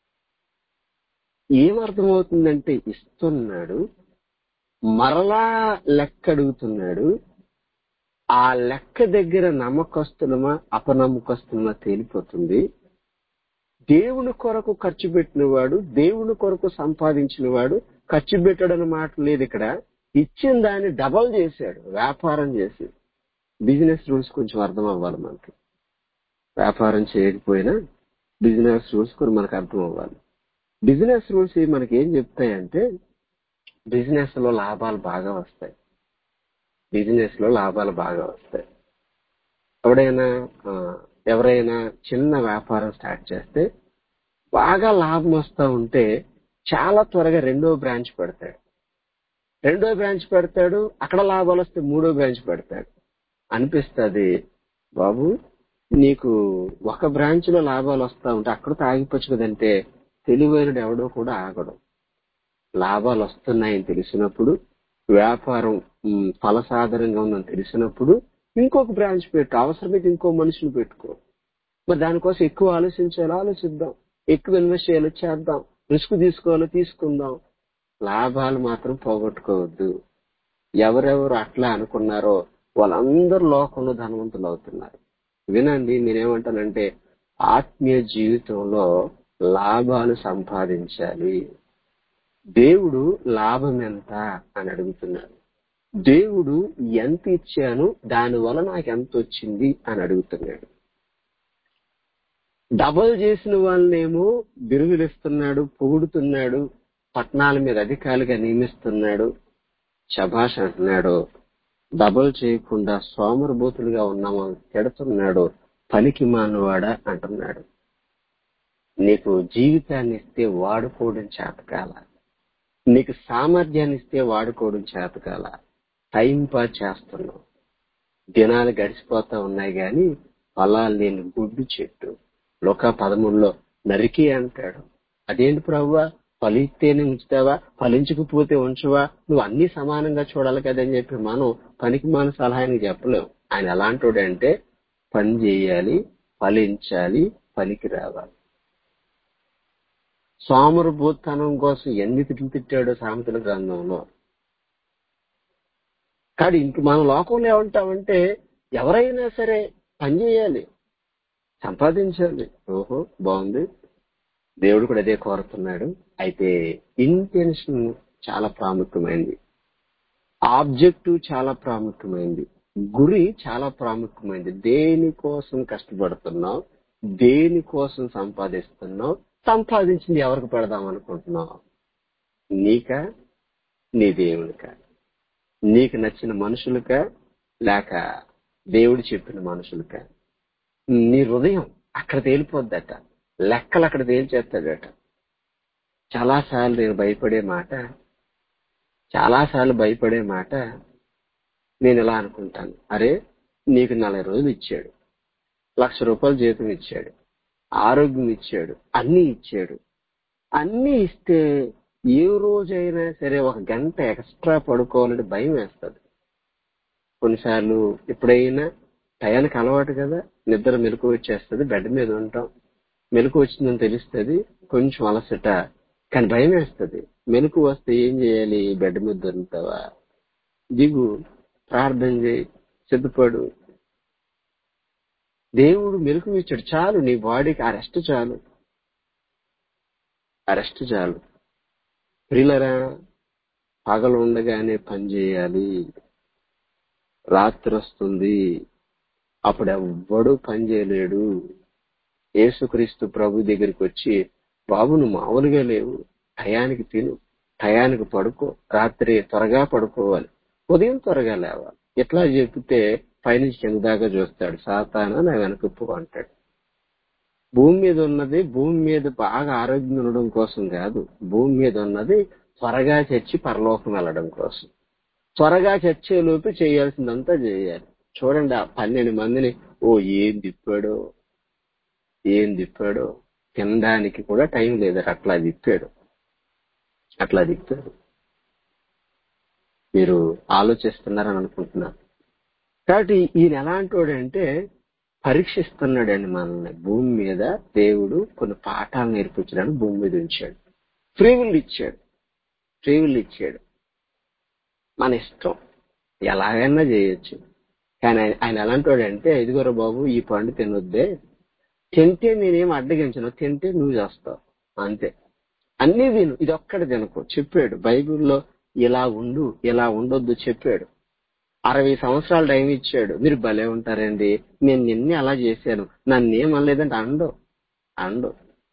ఏమర్థమవుతుందంటే ఇస్తున్నాడు మరలా లెక్క అడుగుతున్నాడు ఆ లెక్క దగ్గర నమ్మకస్తులమా అపనమ్మకస్తులమా తేలిపోతుంది దేవుని కొరకు ఖర్చు పెట్టినవాడు దేవుని కొరకు సంపాదించిన వాడు ఖర్చు పెట్టాడు అన్న మాట లేదు ఇక్కడ ఇచ్చిన దాన్ని డబల్ చేశాడు వ్యాపారం చేసి బిజినెస్ రూల్స్ కొంచెం అర్థం అవ్వాలి మనకి వ్యాపారం చేయకపోయినా బిజినెస్ రూల్స్ కొన్ని మనకు అర్థం అవ్వాలి బిజినెస్ రూల్స్ మనకి ఏం చెప్తాయంటే బిజినెస్ లో లాభాలు బాగా వస్తాయి బిజినెస్ లో లాభాలు బాగా వస్తాయి ఎవడైనా ఆ, ఎవరైనా చిన్న వ్యాపారం స్టార్ట్ చేస్తే బాగా లాభం వస్తా ఉంటే చాలా త్వరగా రెండో బ్రాంచ్ పెడతాడు రెండో బ్రాంచ్ పెడతాడు అక్కడ లాభాలు వస్తే మూడో బ్రాంచ్ పెడతాడు అనిపిస్తుంది బాబు నీకు ఒక బ్రాంచ్ లో లాభాలు వస్తా ఉంటే అక్కడితో ఆగిపోవచ్చు కదంటే తెలివైనడు ఎవడో కూడా ఆగడు లాభాలు వస్తున్నాయని తెలిసినప్పుడు వ్యాపారం ఉమ్, ఫలసాధారంగా ఉందని తెలిసినప్పుడు ఇంకొక బ్రాంచ్ పెట్టు అవసరమైతే ఇంకో మనిషిని పెట్టుకో మరి దానికోసం ఎక్కువ ఆలోచించాలో ఆలోచిద్దాం ఎక్కువ ఇన్వెస్ట్ చేయాలో చేద్దాం రిస్క్ తీసుకోవాలో తీసుకుందాం లాభాలు మాత్రం పోగొట్టుకోవద్దు ఎవరెవరు అట్లా అనుకున్నారో వాళ్ళందరూ లోకంలో ధనవంతులు అవుతున్నారు వినండి నేనేమంటానంటే ఆత్మీయ జీవితంలో లాభాలు సంపాదించాలి దేవుడు లాభం ఎంత అని అడుగుతున్నాడు దేవుడు ఎంత ఇచ్చాను దాని వల్ల నాకు ఎంత వచ్చింది అని అడుగుతున్నాడు డబల్ చేసిన వాళ్ళనేమో బిరుదులు ఇస్తున్నాడు పొగుడుతున్నాడు పట్టణాల మీద అధికారులుగా నియమిస్తున్నాడు శభాష్ అంటున్నాడు డబల్ చేయకుండా సోమరబోతులుగా ఉన్నాము తిడుతున్నాడు పనికి మానవాడా అంటున్నాడు నీకు జీవితాన్ని ఇస్తే వాడుకోవడం చేతకాల నీకు సామర్థ్యాన్ని ఇస్తే వాడుకోవడం చేతకాల టైం పాస్ చేస్తున్నావు దినాలు గడిచిపోతా ఉన్నాయి గాని ఫలాలు లేని గుడ్డు చెట్టు లోక పదమూడులో నరికి అంటాడు అదేంటి ప్రవ్వా ఫలిస్తేనే ఉంచుతావా ఫలించకపోతే ఉంచవా నువ్వు అన్ని సమానంగా చూడాలి కదని చెప్పి మనం పనికి మన సలహానికి చెప్పలేం ఆయన ఎలాంటి అంటే పని చేయాలి ఫలించాలి పనికి రావాలి సోమరభూతనం కోసం ఎన్ని తిట్లు తిట్టాడో సామెతల గ్రంథంలో కానీ ఇంక మన లోకంలో ఏమంటామంటే ఎవరైనా సరే పని చేయాలి సంపాదించాలి ఓహో బాగుంది దేవుడు కూడా అదే కోరుతున్నాడు అయితే ఇంటెన్షన్ చాలా ప్రాముఖ్యమైంది ఆబ్జెక్టివ్ చాలా ప్రాముఖ్యమైంది గురి చాలా ప్రాముఖ్యమైంది దేనికోసం కష్టపడుతున్నావు దేనికోసం సంపాదిస్తున్నావు సంపాదించింది ఎవరికి పెడదాం అనుకుంటున్నావు నీకా నీ దేవునికా నీకు నచ్చిన మనుషులకా లేక దేవుడు చెప్పిన మనుషులకా నీ హృదయం అక్కడ తేలిపోద్దట లెక్కలు అక్కడ తేల్చేస్తాడట చాలాసార్లు నేను భయపడే మాట చాలాసార్లు భయపడే మాట నేను ఇలా అనుకుంటాను అరే నీకు నలభై రోజులు ఇచ్చాడు లక్ష రూపాయలు జీతం ఇచ్చాడు ఆరోగ్యం ఇచ్చాడు అన్ని ఇచ్చాడు అన్ని ఇస్తే ఏ రోజైనా సరే ఒక గంట ఎక్స్ట్రా పడుకోవాలని భయం వేస్తుంది కొన్నిసార్లు ఎప్పుడైనా టయానికి అలవాటు కదా నిద్ర మెలకు వచ్చేస్తుంది బెడ్ మీద ఉంటాం మెలకు వచ్చిందని తెలుస్తుంది కొంచెం అలసట కానీ భయం వేస్తుంది మెలకు వస్తే ఏం చేయాలి బెడ్ మీద దొరుకుతావా దిగు ప్రార్థన చేయి సిద్ధపడు దేవుడు మెలకు ఇచ్చాడు చాలు నీ బాడీకి ఆ రెస్ట్ చాలు ఆ రెస్ట్ చాలు ప్రియులరా పగలు ఉండగానే పని చేయాలి రాత్రి వస్తుంది అప్పుడు ఎవ్వడు పని చేయలేడు యేసుక్రీస్తు ప్రభు దగ్గరికి వచ్చి బాబు నువ్వు మామూలుగా లేవు టయానికి తిను టయానికి పడుకో రాత్రి త్వరగా పడుకోవాలి ఉదయం త్వరగా లేవాలి ఇట్లా చెప్తే పైనుంచి కింద దాకా చూస్తాడు సాతాన నా వెనకప్పు అంటాడు భూమి మీద ఉన్నది భూమి మీద బాగా ఆరోగ్యం ఉండడం కోసం కాదు భూమి మీద ఉన్నది త్వరగా చచ్చి పరలోకం వెళ్ళడం కోసం త్వరగా చచ్చే లోపు చేయాల్సిందంతా చేయాలి చూడండి ఆ పన్నెండు మందిని ఓ ఏం తిప్పాడో ఏం తిప్పాడో తినడానికి కూడా టైం లేదు అట్లా తిప్పాడు అట్లా తిప్పాడు మీరు ఆలోచిస్తున్నారని అనుకుంటున్నాను కాబట్టి ఈయన ఎలాంటోడంటే పరీక్షిస్తున్నాడండి మనల్ని భూమి మీద దేవుడు కొన్ని పాఠాలు నేర్పించడానికి భూమి మీద ఉంచాడు ఫ్రీవిల్ ఇచ్చాడు ఫ్రీవిల్ ఇచ్చాడు మన ఇష్టం ఎలాగైనా చేయొచ్చు కానీ ఆయన ఆయన ఎలాంటోడంటే ఇదిగోరా బాబు ఈ పండు తినొద్దే తింటే నేనేం అడ్డగించను తింటే నువ్వు చేస్తావు అంతే అన్ని విను ఇది ఒక్కటి తినకు చెప్పాడు బైబిల్లో ఇలా ఉండు ఇలా ఉండొద్దు చెప్పాడు అరవై సంవత్సరాలు టైం ఇచ్చాడు మీరు భలే ఉంటారండి నేను నిన్నే అలా చేశాను నన్నేం అనలేదంటే అండు అండు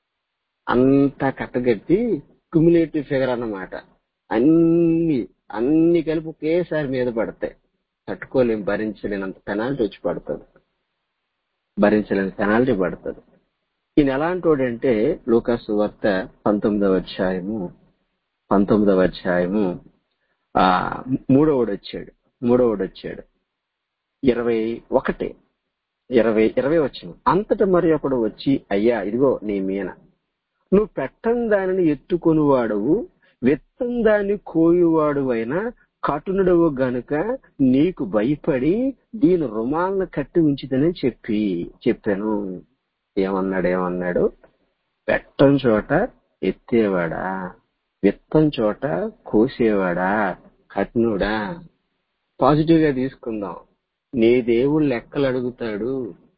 అంతా కట్టగట్టి క్యుములేటివ్ ఫిగర్ అన్నమాట అన్ని అన్ని కలిపి ఒకేసారి మీద పడతాయి తట్టుకోలేం భరించలేనంత పెనాల్టీ వచ్చి పడుతుంది భరించలేని పెనాల్టీ పడుతుంది ఈయన ఎలాంటి వాడంటే లూకాసు వార్త పంతొమ్మిదవ అధ్యాయము పంతొమ్మిదవ అధ్యాయము ఆ మూడోవాడు వచ్చాడు మూడోవాడు వచ్చాడు ఇరవై ఒకటి ఇరవై ఇరవై వచ్చిన అంతట మరి ఒకడు వచ్చి అయ్యా ఇదిగో నీ మీన నువ్వు పెట్టని దానిని ఎత్తుకొని వాడవు విత్తం దాన్ని కోయువాడు అయినా కటునుడవు గనుక నీకు భయపడి దీని రుమాలను కట్టి ఉంచితని చెప్పి చెప్పాను ఏమన్నాడు ఏమన్నాడు పెట్టని చోట ఎత్తేవాడా విత్తం చోట కోసేవాడా కట్నుడా పాజిటివ్ గా తీసుకుందాం నీ దేవుడు లెక్కలు అడుగుతాడు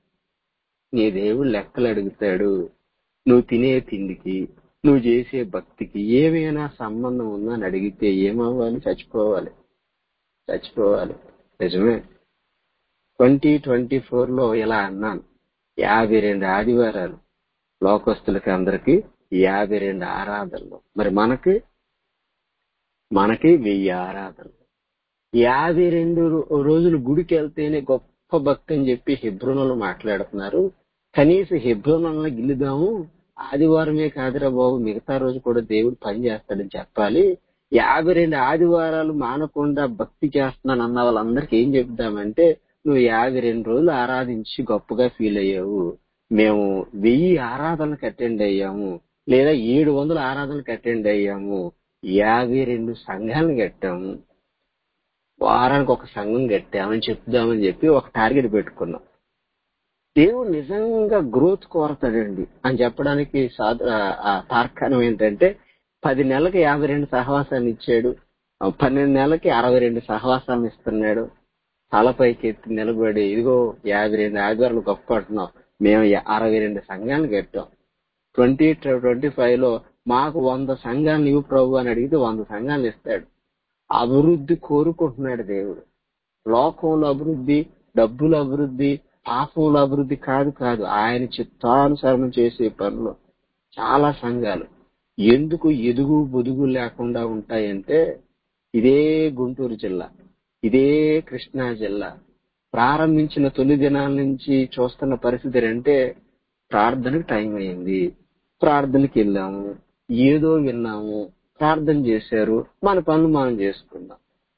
నీ దేవుడు లెక్కలు అడుగుతాడు నువ్వు తినే తిండికి నువ్వు చేసే భక్తికి ఏమైనా సంబంధం ఉందా అని అడిగితే ఏమవ్వాలి చచ్చిపోవాలి చచ్చిపోవాలి నిజమే ట్వంటీ ట్వంటీ ఫోర్ లో ఇలా అన్నాను యాభై రెండు ఆదివారాలు లోకస్తులకి అందరికి యాభై రెండు ఆరాధనలు మరి మనకి మనకి వెయ్యి ఆరాధనలు యాభై రెండు రో- రోజులు గుడికి వెళ్తేనే గొప్ప భక్తి అని చెప్పి హెబ్రోనలు మాట్లాడుతున్నారు కనీసం హెబ్రోనల్ని గిల్లుదాము ఆదివారమే కాదురా బాబు మిగతా రోజు కూడా దేవుడు పని చేస్తాడని చెప్పాలి యాభై రెండు ఆదివారాలు మానకుండా భక్తి చేస్తున్నాను అన్న వాళ్ళందరికీ ఏం చెప్దామంటే నువ్వు యాభై రెండు రోజులు ఆరాధించి గొప్పగా ఫీల్ అయ్యావు మేము వెయ్యి ఆరాధనలకు అటెండ్ అయ్యాము లేదా ఏడు వందల ఆరాధనలకు అటెండ్ అయ్యాము యాభై రెండు సంఘాలను కట్టాము వారానికి ఒక సంఘం కట్టామని చెప్దామని చెప్పి ఒక టార్గెట్ పెట్టుకున్నాం దేవుడు నిజంగా గ్రోత్ కోరతాడండి అని చెప్పడానికి సాధ- ఆ- ఆ తార్కాణం ఏంటంటే పది నెలలకి యాభై రెండు సహవాసాన్ని ఇచ్చాడు ఆ పన్నెండు నెలలకి అరవై రెండు సహవాసాన్ని ఇస్తున్నాడు తలపైకి ఎత్తి నిలబడి ఇదిగో యాభై రెండు ఆదివారాలు గొప్ప అంటున్నాం మేము యా- అరవై రెండు సంఘాలు కట్టాం ట్వంటీ ట్వంటీ ఫైవ్ లో మాకు వంద సంఘాలను ఇవ్వు ప్రభు అని అడిగితే వంద సంఘాలు ఇస్తాడు అభివృద్ధి కోరుకుంటున్నాడు దేవుడు లోకంలో అభివృద్ధి డబ్బుల అభివృద్ధి పాపముల అభివృద్ధి కాదు కాదు ఆయన చిత్తానుసారం చేసే పనులు చాలా సంఘాలు ఎందుకు ఎదుగు బొదుగు లేకుండా ఉంటాయంటే ఇదే గుంటూరు జిల్లా ఇదే కృష్ణా జిల్లా ప్రారంభించిన తొలి దినాల నుంచి చూస్తున్న పరిస్థితి అంటే ప్రార్థనకు టైం అయింది ప్రార్థనకి వెళ్ళాము ఏదో విన్నాము ప్రార్థన చేశారు మన పనులు మనం చేసుకుందాం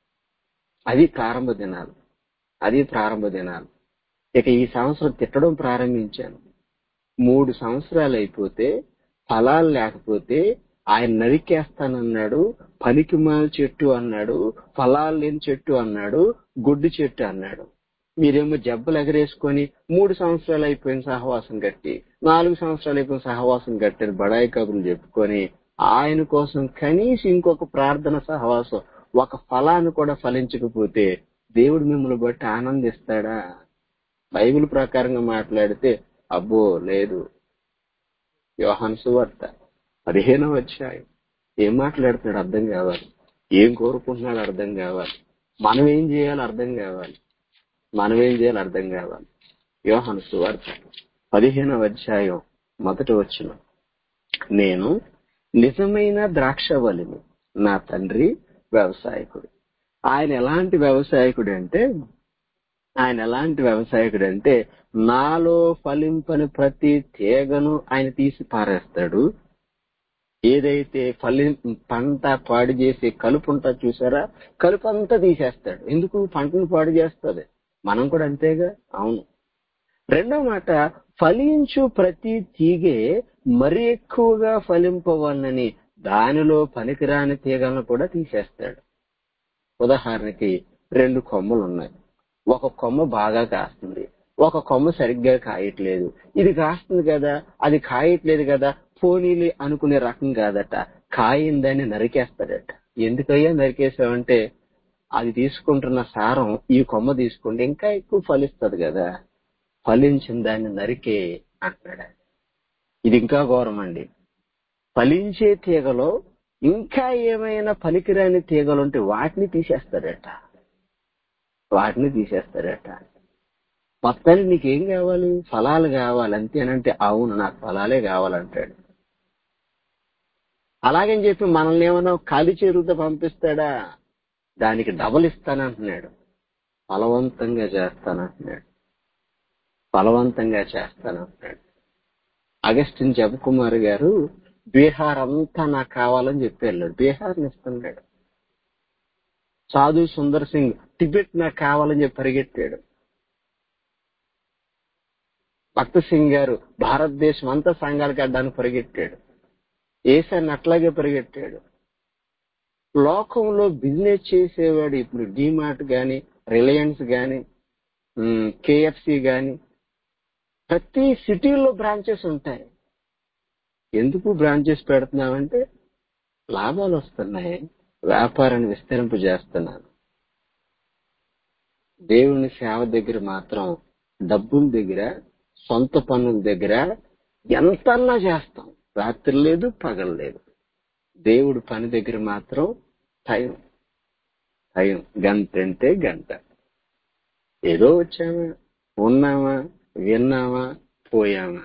అది ప్రారంభ దినాలు అది ప్రారంభ దినాలు ఇక ఈ సంవత్సరం తిట్టడం ప్రారంభించాను మూడు సంవత్సరాలు అయిపోతే ఫలాలు లేకపోతే ఆయన నరికేస్తానన్నాడు పనికి మాల చెట్టు అన్నాడు ఫలాలు లేని చెట్టు అన్నాడు గుడ్డు చెట్టు అన్నాడు మీరేమో జబ్బలు ఎగరేసుకొని మూడు సంవత్సరాలు అయిపోయిన సహవాసం కట్టి నాలుగు సంవత్సరాలు అయిపోయిన సహవాసం కట్టారు బడాయి కబుర్లు చెప్పుకొని ఆయన కోసం కనీసం ఇంకొక ప్రార్థన సహవాసం ఒక ఫలాన్ని కూడా ఫలించకపోతే దేవుడు మిమ్మల్ని బట్టి ఆనందిస్తాడా బైబిల్ ప్రకారంగా మాట్లాడితే అబ్బో లేదు యోహాను సువార్త పదిహేనవ అధ్యాయం ఏం మాట్లాడుతున్నాడు అర్థం కావాలి ఏం కోరుకుంటున్నాడు అర్థం కావాలి మనం ఏం చేయాలి అర్థం కావాలి మనం ఏం చేయాలి అర్థం కావాలి యోహాను సువార్త పదిహేనవ అధ్యాయం మొదటి వచ్చిన నేను నిజమైన ద్రాక్షవల్లిని నా తండ్రి వ్యవసాయకుడు ఆయన ఎలాంటి వ్యవసాయకుడు అంటే ఆయన ఎలాంటి వ్యవసాయకుడు అంటే నాలో ఫలింపని ప్రతి తీగను ఆయన తీసి పారేస్తాడు ఏదైతే ఫలి పంట పాడు చేసే కలుపు ఉంటా చూసారా కలుపు అంతా తీసేస్తాడు ఎందుకు పంటను పాడు చేస్తుంది మనం కూడా అంతేగా అవును రెండో మాట ఫలించు ప్రతి తీగే మరి ఎక్కువగా ఫలింపవాలని దానిలో పనికిరాని తీగలను కూడా తీసేస్తాడు ఉదాహరణకి రెండు కొమ్మలు ఉన్నాయి ఒక కొమ్మ బాగా కాస్తుంది ఒక కొమ్మ సరిగ్గా కాయట్లేదు ఇది కాస్తుంది కదా అది కాయట్లేదు కదా పోనీలి అనుకునే రకం కాదట కాయిందని నరికేస్తాడట ఎందుకయ్యా నరికేసావంటే అది తీసుకుంటున్న సారం ఈ కొమ్మ తీసుకుంటే ఇంకా ఎక్కువ ఫలిస్తుంది కదా ఫలించిన దాన్ని నరికే అంటాడు ఆయన. ఇది ఇంకా ఘోరం అండి ఫలించే తీగలో ఇంకా ఏమైనా పనికిరాని తీగలుంటే వాటిని తీసేస్తాడట వాటిని తీసేస్తాడట మొత్తానికి నీకేం కావాలి ఫలాలు కావాలి అంతేనంటే అవును నాకు ఫలాలే కావాలంటాడు అలాగని చెప్పి మనల్ని ఏమన్నా ఖాళీ చేరుతో పంపిస్తాడా దానికి డబల్ ఇస్తానంటున్నాడు ఫలవంతంగా చేస్తానంటున్నాడు ఫలవంతంగా చేస్తానంటున్నాడు అగస్టిన్ జపకుమార్ గారు బీహార్ అంతా నాకు కావాలని చెప్పి వెళ్ళాడు బీహార్ని ఇస్తున్నాడు సాధు సుందర్ సింగ్ టిబెట్ నాకు కావాలని చెప్పి పరిగెత్తాడు భక్త సింగ్ గారు భారతదేశం అంతా సంఘాలకు అడ్డానికి పరిగెత్తాడు ఏసాన్ని అట్లాగే పరిగెట్టాడు లోకంలో బిజినెస్ చేసేవాడు ఇప్పుడు డిమార్ట్ గాని రిలయన్స్ గాని కేఎఫ్సి గాని ప్రతి సిటీలో బ్రాంచెస్ ఉంటాయి ఎందుకు బ్రాంచెస్ పెడుతున్నామంటే లాభాలు వస్తున్నాయి వ్యాపారాన్ని విస్తరింపు చేస్తున్నాను దేవుని సేవ దగ్గర మాత్రం డబ్బుల దగ్గర సొంత పనుల దగ్గర ఎంతన్నా చేస్తాం రాత్రి లేదు పగలు లేదు దేవుడు పని దగ్గర మాత్రం టైం టైం గంట అంటే గంట ఏదో వచ్చామా ఉన్నామా విన్నామా పోయామా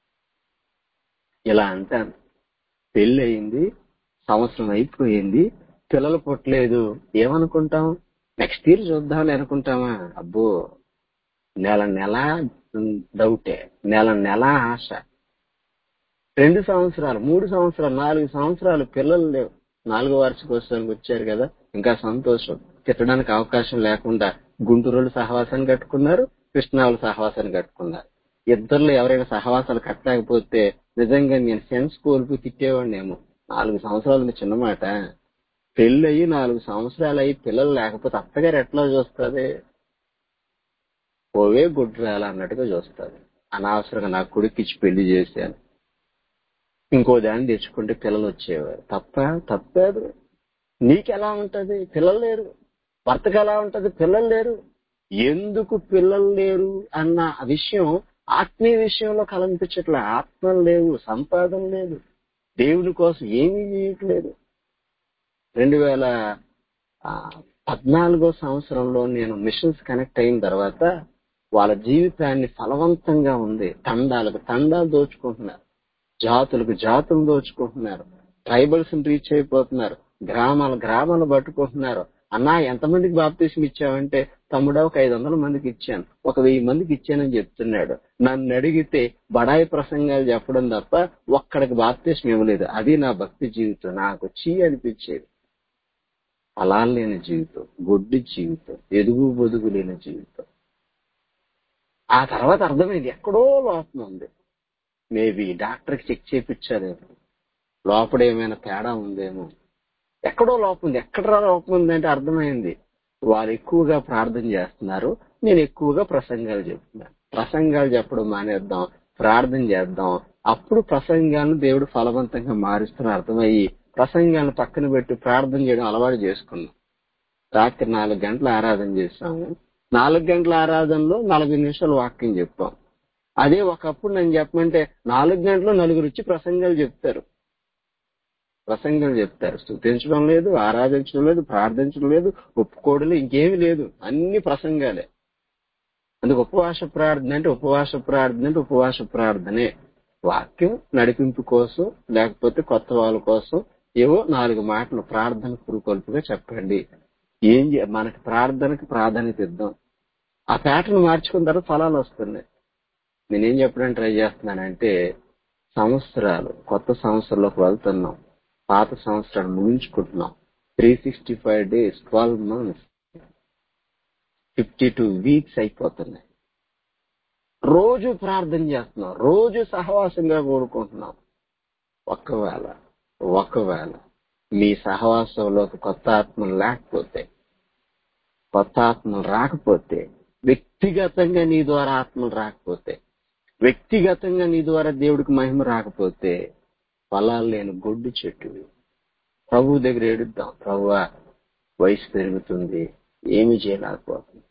ఇలా అంటాను పెళ్లి అయింది సంవత్సరం అయిపోయింది పిల్లలు పుట్టలేదు ఏమనుకుంటాం నెక్స్ట్ ఇయర్ చూద్దామని అనుకుంటామా అబ్బో నెల నెల డౌటే నెల నెల ఆశ రెండు సంవత్సరాలు మూడు సంవత్సరాలు నాలుగు సంవత్సరాలు పిల్లలు లేవు నాలుగో వార్షికోత్సవానికి వచ్చారు కదా ఇంకా సంతోషం తిట్టడానికి అవకాశం లేకుండా గుంటూరు సహవాసాన్ని కట్టుకున్నారు కృష్ణావులు సహవాసాన్ని కట్టుకున్నారు ఇద్దరులో ఎవరైనా సహవాసాలు కట్టలేకపోతే నిజంగా నేను సెన్స్ కోల్పోయి తిట్టేవాడినేమో నాలుగు సంవత్సరాలు చిన్న మాట పెళ్లి అయ్యి నాలుగు సంవత్సరాలు అయ్యి పిల్లలు లేకపోతే అత్తగారు ఎట్లా చూస్తుంది ఓవే గుడ్రాల అన్నట్టుగా చూస్తుంది అనవసరంగా నా కొడుకిచ్చి పెళ్లి చేశాను ఇంకో దాన్ని తెచ్చుకుంటే పిల్లలు వచ్చేవారు తప్ప తప్పేదు నీకెలా ఉంటది పిల్లలు లేరు భర్తకు ఎలా ఉంటది పిల్లలు లేరు ఎందుకు పిల్లలు లేరు అన్న విషయం ఆత్మీయ విషయంలో కలంపించట్లే ఆత్మలు లేవు సంపాదన లేదు దేవుని కోసం ఏమీ చేయట్లేదు రెండు వేల పద్నాలుగో సంవత్సరంలో నేను మిషన్స్ కనెక్ట్ అయిన తర్వాత వాళ్ళ జీవితాన్ని ఫలవంతంగా ఉంది తండాలకు తండాలు దోచుకుంటున్నారు జాతులకు జాతులు దోచుకుంటున్నారు ట్రైబల్స్ రీచ్ అయిపోతున్నారు గ్రామాలు గ్రామాలు పట్టుకుంటున్నారు అన్నా ఎంతమందికి బాప్తీసం ఇచ్చావంటే తమ్ముడా ఒక ఐదు వందల మందికి ఇచ్చాను ఒక వెయ్యి మందికి ఇచ్చానని చెప్తున్నాడు నన్ను అడిగితే బడాయి ప్రసంగాలు చెప్పడం తప్ప ఒక్కడికి బాప్తీసం ఇవ్వలేదు అది నా భక్తి జీవితం నాకు చీ అనిపించేది ఫలాలు లేని జీవితం గొడ్డి జీవితం ఎదుగు బొదుగు లేని జీవితం ఆ తర్వాత అర్థమైంది ఎక్కడో లోపం ఉంది మేబీ డాక్టర్కి చెక్ చేయించారేమో లోపల ఏమైనా తేడా ఉందేమో ఎక్కడో లోపం ఉంది ఎక్కడ లోపం ఉందంటే అర్థమైంది వారు ఎక్కువగా ప్రార్థన చేస్తున్నారు నేను ఎక్కువగా ప్రసంగాలు చెప్తున్నాను ప్రసంగాలు చెప్పడం మానేద్దాం ప్రార్థన చేద్దాం అప్పుడు ప్రసంగాలను దేవుడు ఫలవంతంగా మారుస్తున్న అర్థమయ్యి ప్రసంగాలను పక్కన పెట్టి ప్రార్థన చేయడం అలవాటు చేసుకున్నాం రాత్రి నాలుగు గంటల ఆరాధన చేశాము నాలుగు గంటల ఆరాధనలో నలభై నిమిషాలు వాక్యం చెప్పాం అదే ఒకప్పుడు నేను చెప్పమంటే నాలుగు గంటలు నలుగురు వచ్చి ప్రసంగాలు చెప్తారు ప్రసంగాలు చెప్తారు స్థుతించడం లేదు ఆరాధించడం లేదు ప్రార్థించడం లేదు ఒప్పుకోవడం ఇంకేమీ లేదు అన్ని ప్రసంగాలే అందుకు ఉపవాస ప్రార్థన అంటే ఉపవాస ప్రార్థన అంటే ఉపవాస ప్రార్థనే వాక్యం నడిపింపు కోసం లేకపోతే కొత్త వాళ్ళ కోసం ఏవో నాలుగు మాటలు ప్రార్థన పురుకొల్పుగా చెప్పండి ఏం మనకి ప్రార్థనకి ప్రాధాన్యత ఇద్దాం ఆ ప్యాటర్న్ మార్చుకున్న తర్వాత ఫలాలు వస్తున్నాయి నేనేం చెప్పడానికి ట్రై చేస్తున్నానంటే సంవత్సరాలు కొత్త సంవత్సరంలోకి వెళ్తున్నాం పాత సంవత్సరాలు ముగించుకుంటున్నాం three sixty five days twelve months fifty two weeks అయిపోతున్నాయి రోజు ప్రార్థన చేస్తున్నాం రోజు సహవాసంగా కోరుకుంటున్నాం ఒకవేళ ఒకవేళ మీ సహవాసంలోకి కొత్త ఆత్మలు లేకపోతే కొత్త ఆత్మలు రాకపోతే వ్యక్తిగతంగా నీ ద్వారా ఆత్మలు రాకపోతే వ్యక్తిగతంగా నీ ద్వారా దేవుడికి మహిమ రాకపోతే ఫలాలు లేని గొడ్డు చెట్టు ప్రభు దగ్గర ఏడుద్దాం ప్రభు వయసు పెరుగుతుంది ఏమి చేయలేకపోతుంది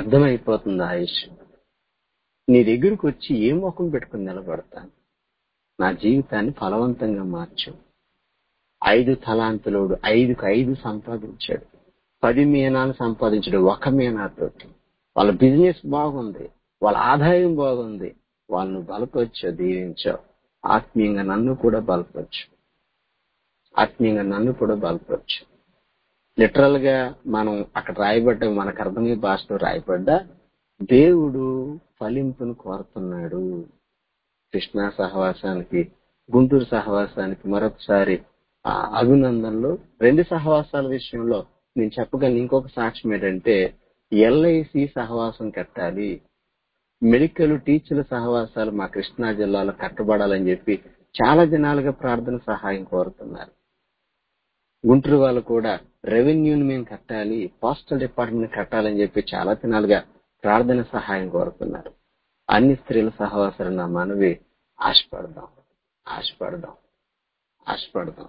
వ్యర్థమైపోతుంది ఆయుష్ నీ దగ్గరికి వచ్చి ఏ ముఖం పెట్టుకుని నిలబడతాను నా జీవితాన్ని ఫలవంతంగా మార్చు ఐదు తలాంతులోడు ఐదుకు ఐదు సంపాదించాడు పది మీనాలు సంపాదించాడు ఒక మీనాతోటి వాళ్ళ బిజినెస్ బాగుంది వాళ్ళ ఆదాయం బాగుంది వాళ్ళను బలపరచావు దీవించావు ఆత్మీయంగా నన్ను కూడా బలపరచు ఆత్మీయంగా నన్ను కూడా బలపరచు లిటరల్ గా మనం అక్కడ రాయబడ్డ మనకు అర్థమయ్యే భాషలో రాయబడ్డా దేవుడు ఫలింపును కోరుతున్నాడు కృష్ణా సహవాసానికి గుంటూరు సహవాసానికి మరొకసారి ఆ అభినందనలు రెండు సహవాసాల విషయంలో నేను చెప్పగలను ఇంకొక సాక్ష్యం ఏంటంటే ఎల్ఐసి సహవాసం కట్టాలి మెడికల్ టీచర్ల సహవాసాలు మా కృష్ణా జిల్లాలో కట్టబడాలని చెప్పి చాలా దినాలుగా ప్రార్థన సహాయం కోరుతున్నారు గుంటూరు వాళ్ళు కూడా రెవెన్యూని మేము కట్టాలి పోస్టల్ డిపార్ట్మెంట్ కట్టాలని చెప్పి చాలా దినాలుగా ప్రార్థన సహాయం కోరుతున్నారు అన్ని స్త్రీల సహవాసాలు నా మనవి ఆశపడదాం ఆశపడదాం ఆశపడదాం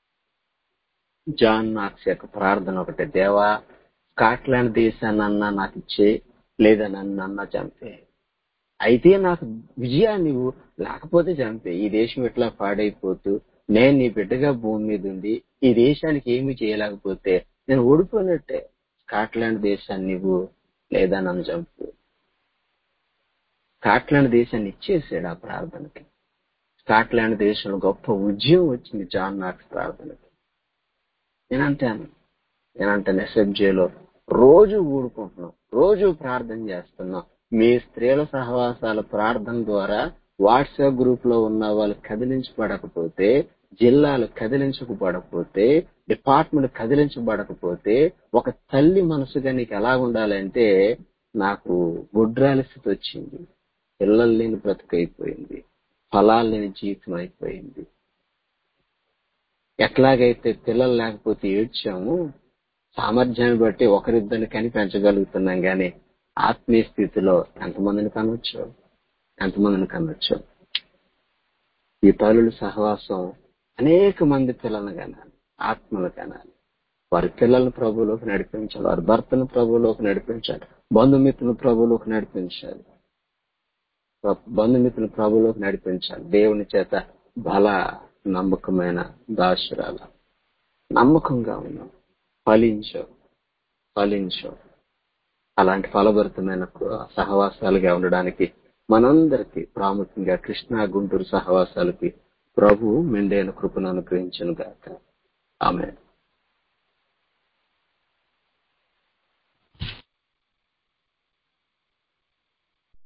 జాన్ మార్క్స్ యొక్క ప్రార్థన ఒకటే దేవా స్కాట్లాండ్ దేశాన్ని అన్నా నాకు ఇచ్చే లేదా నన్ను అన్నా చంపే అయితే నాకు విజయాన్ని ఇవ్వు లేకపోతే చంపే ఈ దేశం ఎట్లా పాడైపోతూ నేను నీ బిడ్డగా భూమి మీద ఉండి ఈ దేశానికి ఏమీ చేయలేకపోతే నేను ఓడిపోయినట్టే స్కాట్లాండ్ దేశాన్ని ఇవ్వు లేదా నన్ను చంపు స్కాట్లాండ్ దేశాన్ని ఇచ్చేసాడు ఆ ప్రార్థనకి స్కాట్లాండ్ దేశంలో గొప్ప ఉద్యమం వచ్చింది జాన్ నాక్స్ ప్రార్థనకి నేనంటాను నేనంటాను ఎస్ఎఫ్జేలో రోజు ఊడుకుంటున్నాం రోజు ప్రార్థన చేస్తున్నాం మీ స్త్రీల సహవాసాల ప్రార్థన ద్వారా వాట్సాప్ గ్రూప్ లో ఉన్న వాళ్ళు కదిలించబడకపోతే జిల్లాలు కదిలించకపోవడకపోతే డిపార్ట్మెంట్ కదిలించబడకపోతే ఒక తల్లి మనసుగా నీకు ఎలా ఉండాలంటే నాకు గుడ్రాలి స్థితి వచ్చింది పిల్లలు లేని బ్రతుకైపోయింది ఫలాలు లేని జీవితం అయిపోయింది ఎట్లాగైతే పిల్లలు లేకపోతే ఏడ్చాము సామర్థ్యాన్ని బట్టి ఒకరిద్దరిని కని పెంచగలుగుతున్నాం గాని ఆత్మీయ స్థితిలో ఎంతమందిని కనొచ్చు ఎంతమందిని కనొచ్చు ఈ తల్లుల సహవాసం అనేక మంది పిల్లలను కనాలి ఆత్మలు కనాలి వారి పిల్లలను ప్రభువులోకి నడిపించాలి వారి భర్తను ప్రభువులోకి నడిపించాలి బంధుమిత్రులు ప్రభువులోకి నడిపించాలి బంధుమిత్రులు ప్రభువులోకి నడిపించాలి దేవుని చేత బల నమ్మకమైన దాసురాల నమ్మకంగా ఉన్నాం ఫలించో ఫలించో అలాంటి ఫలభరితమైన సహవాసాలుగా ఉండడానికి మనందరికీ ప్రాముఖ్యంగా కృష్ణా గుంటూరు సహవాసాలకి ప్రభు మెండైన కృపను అనుగ్రహించను గాక ఆమె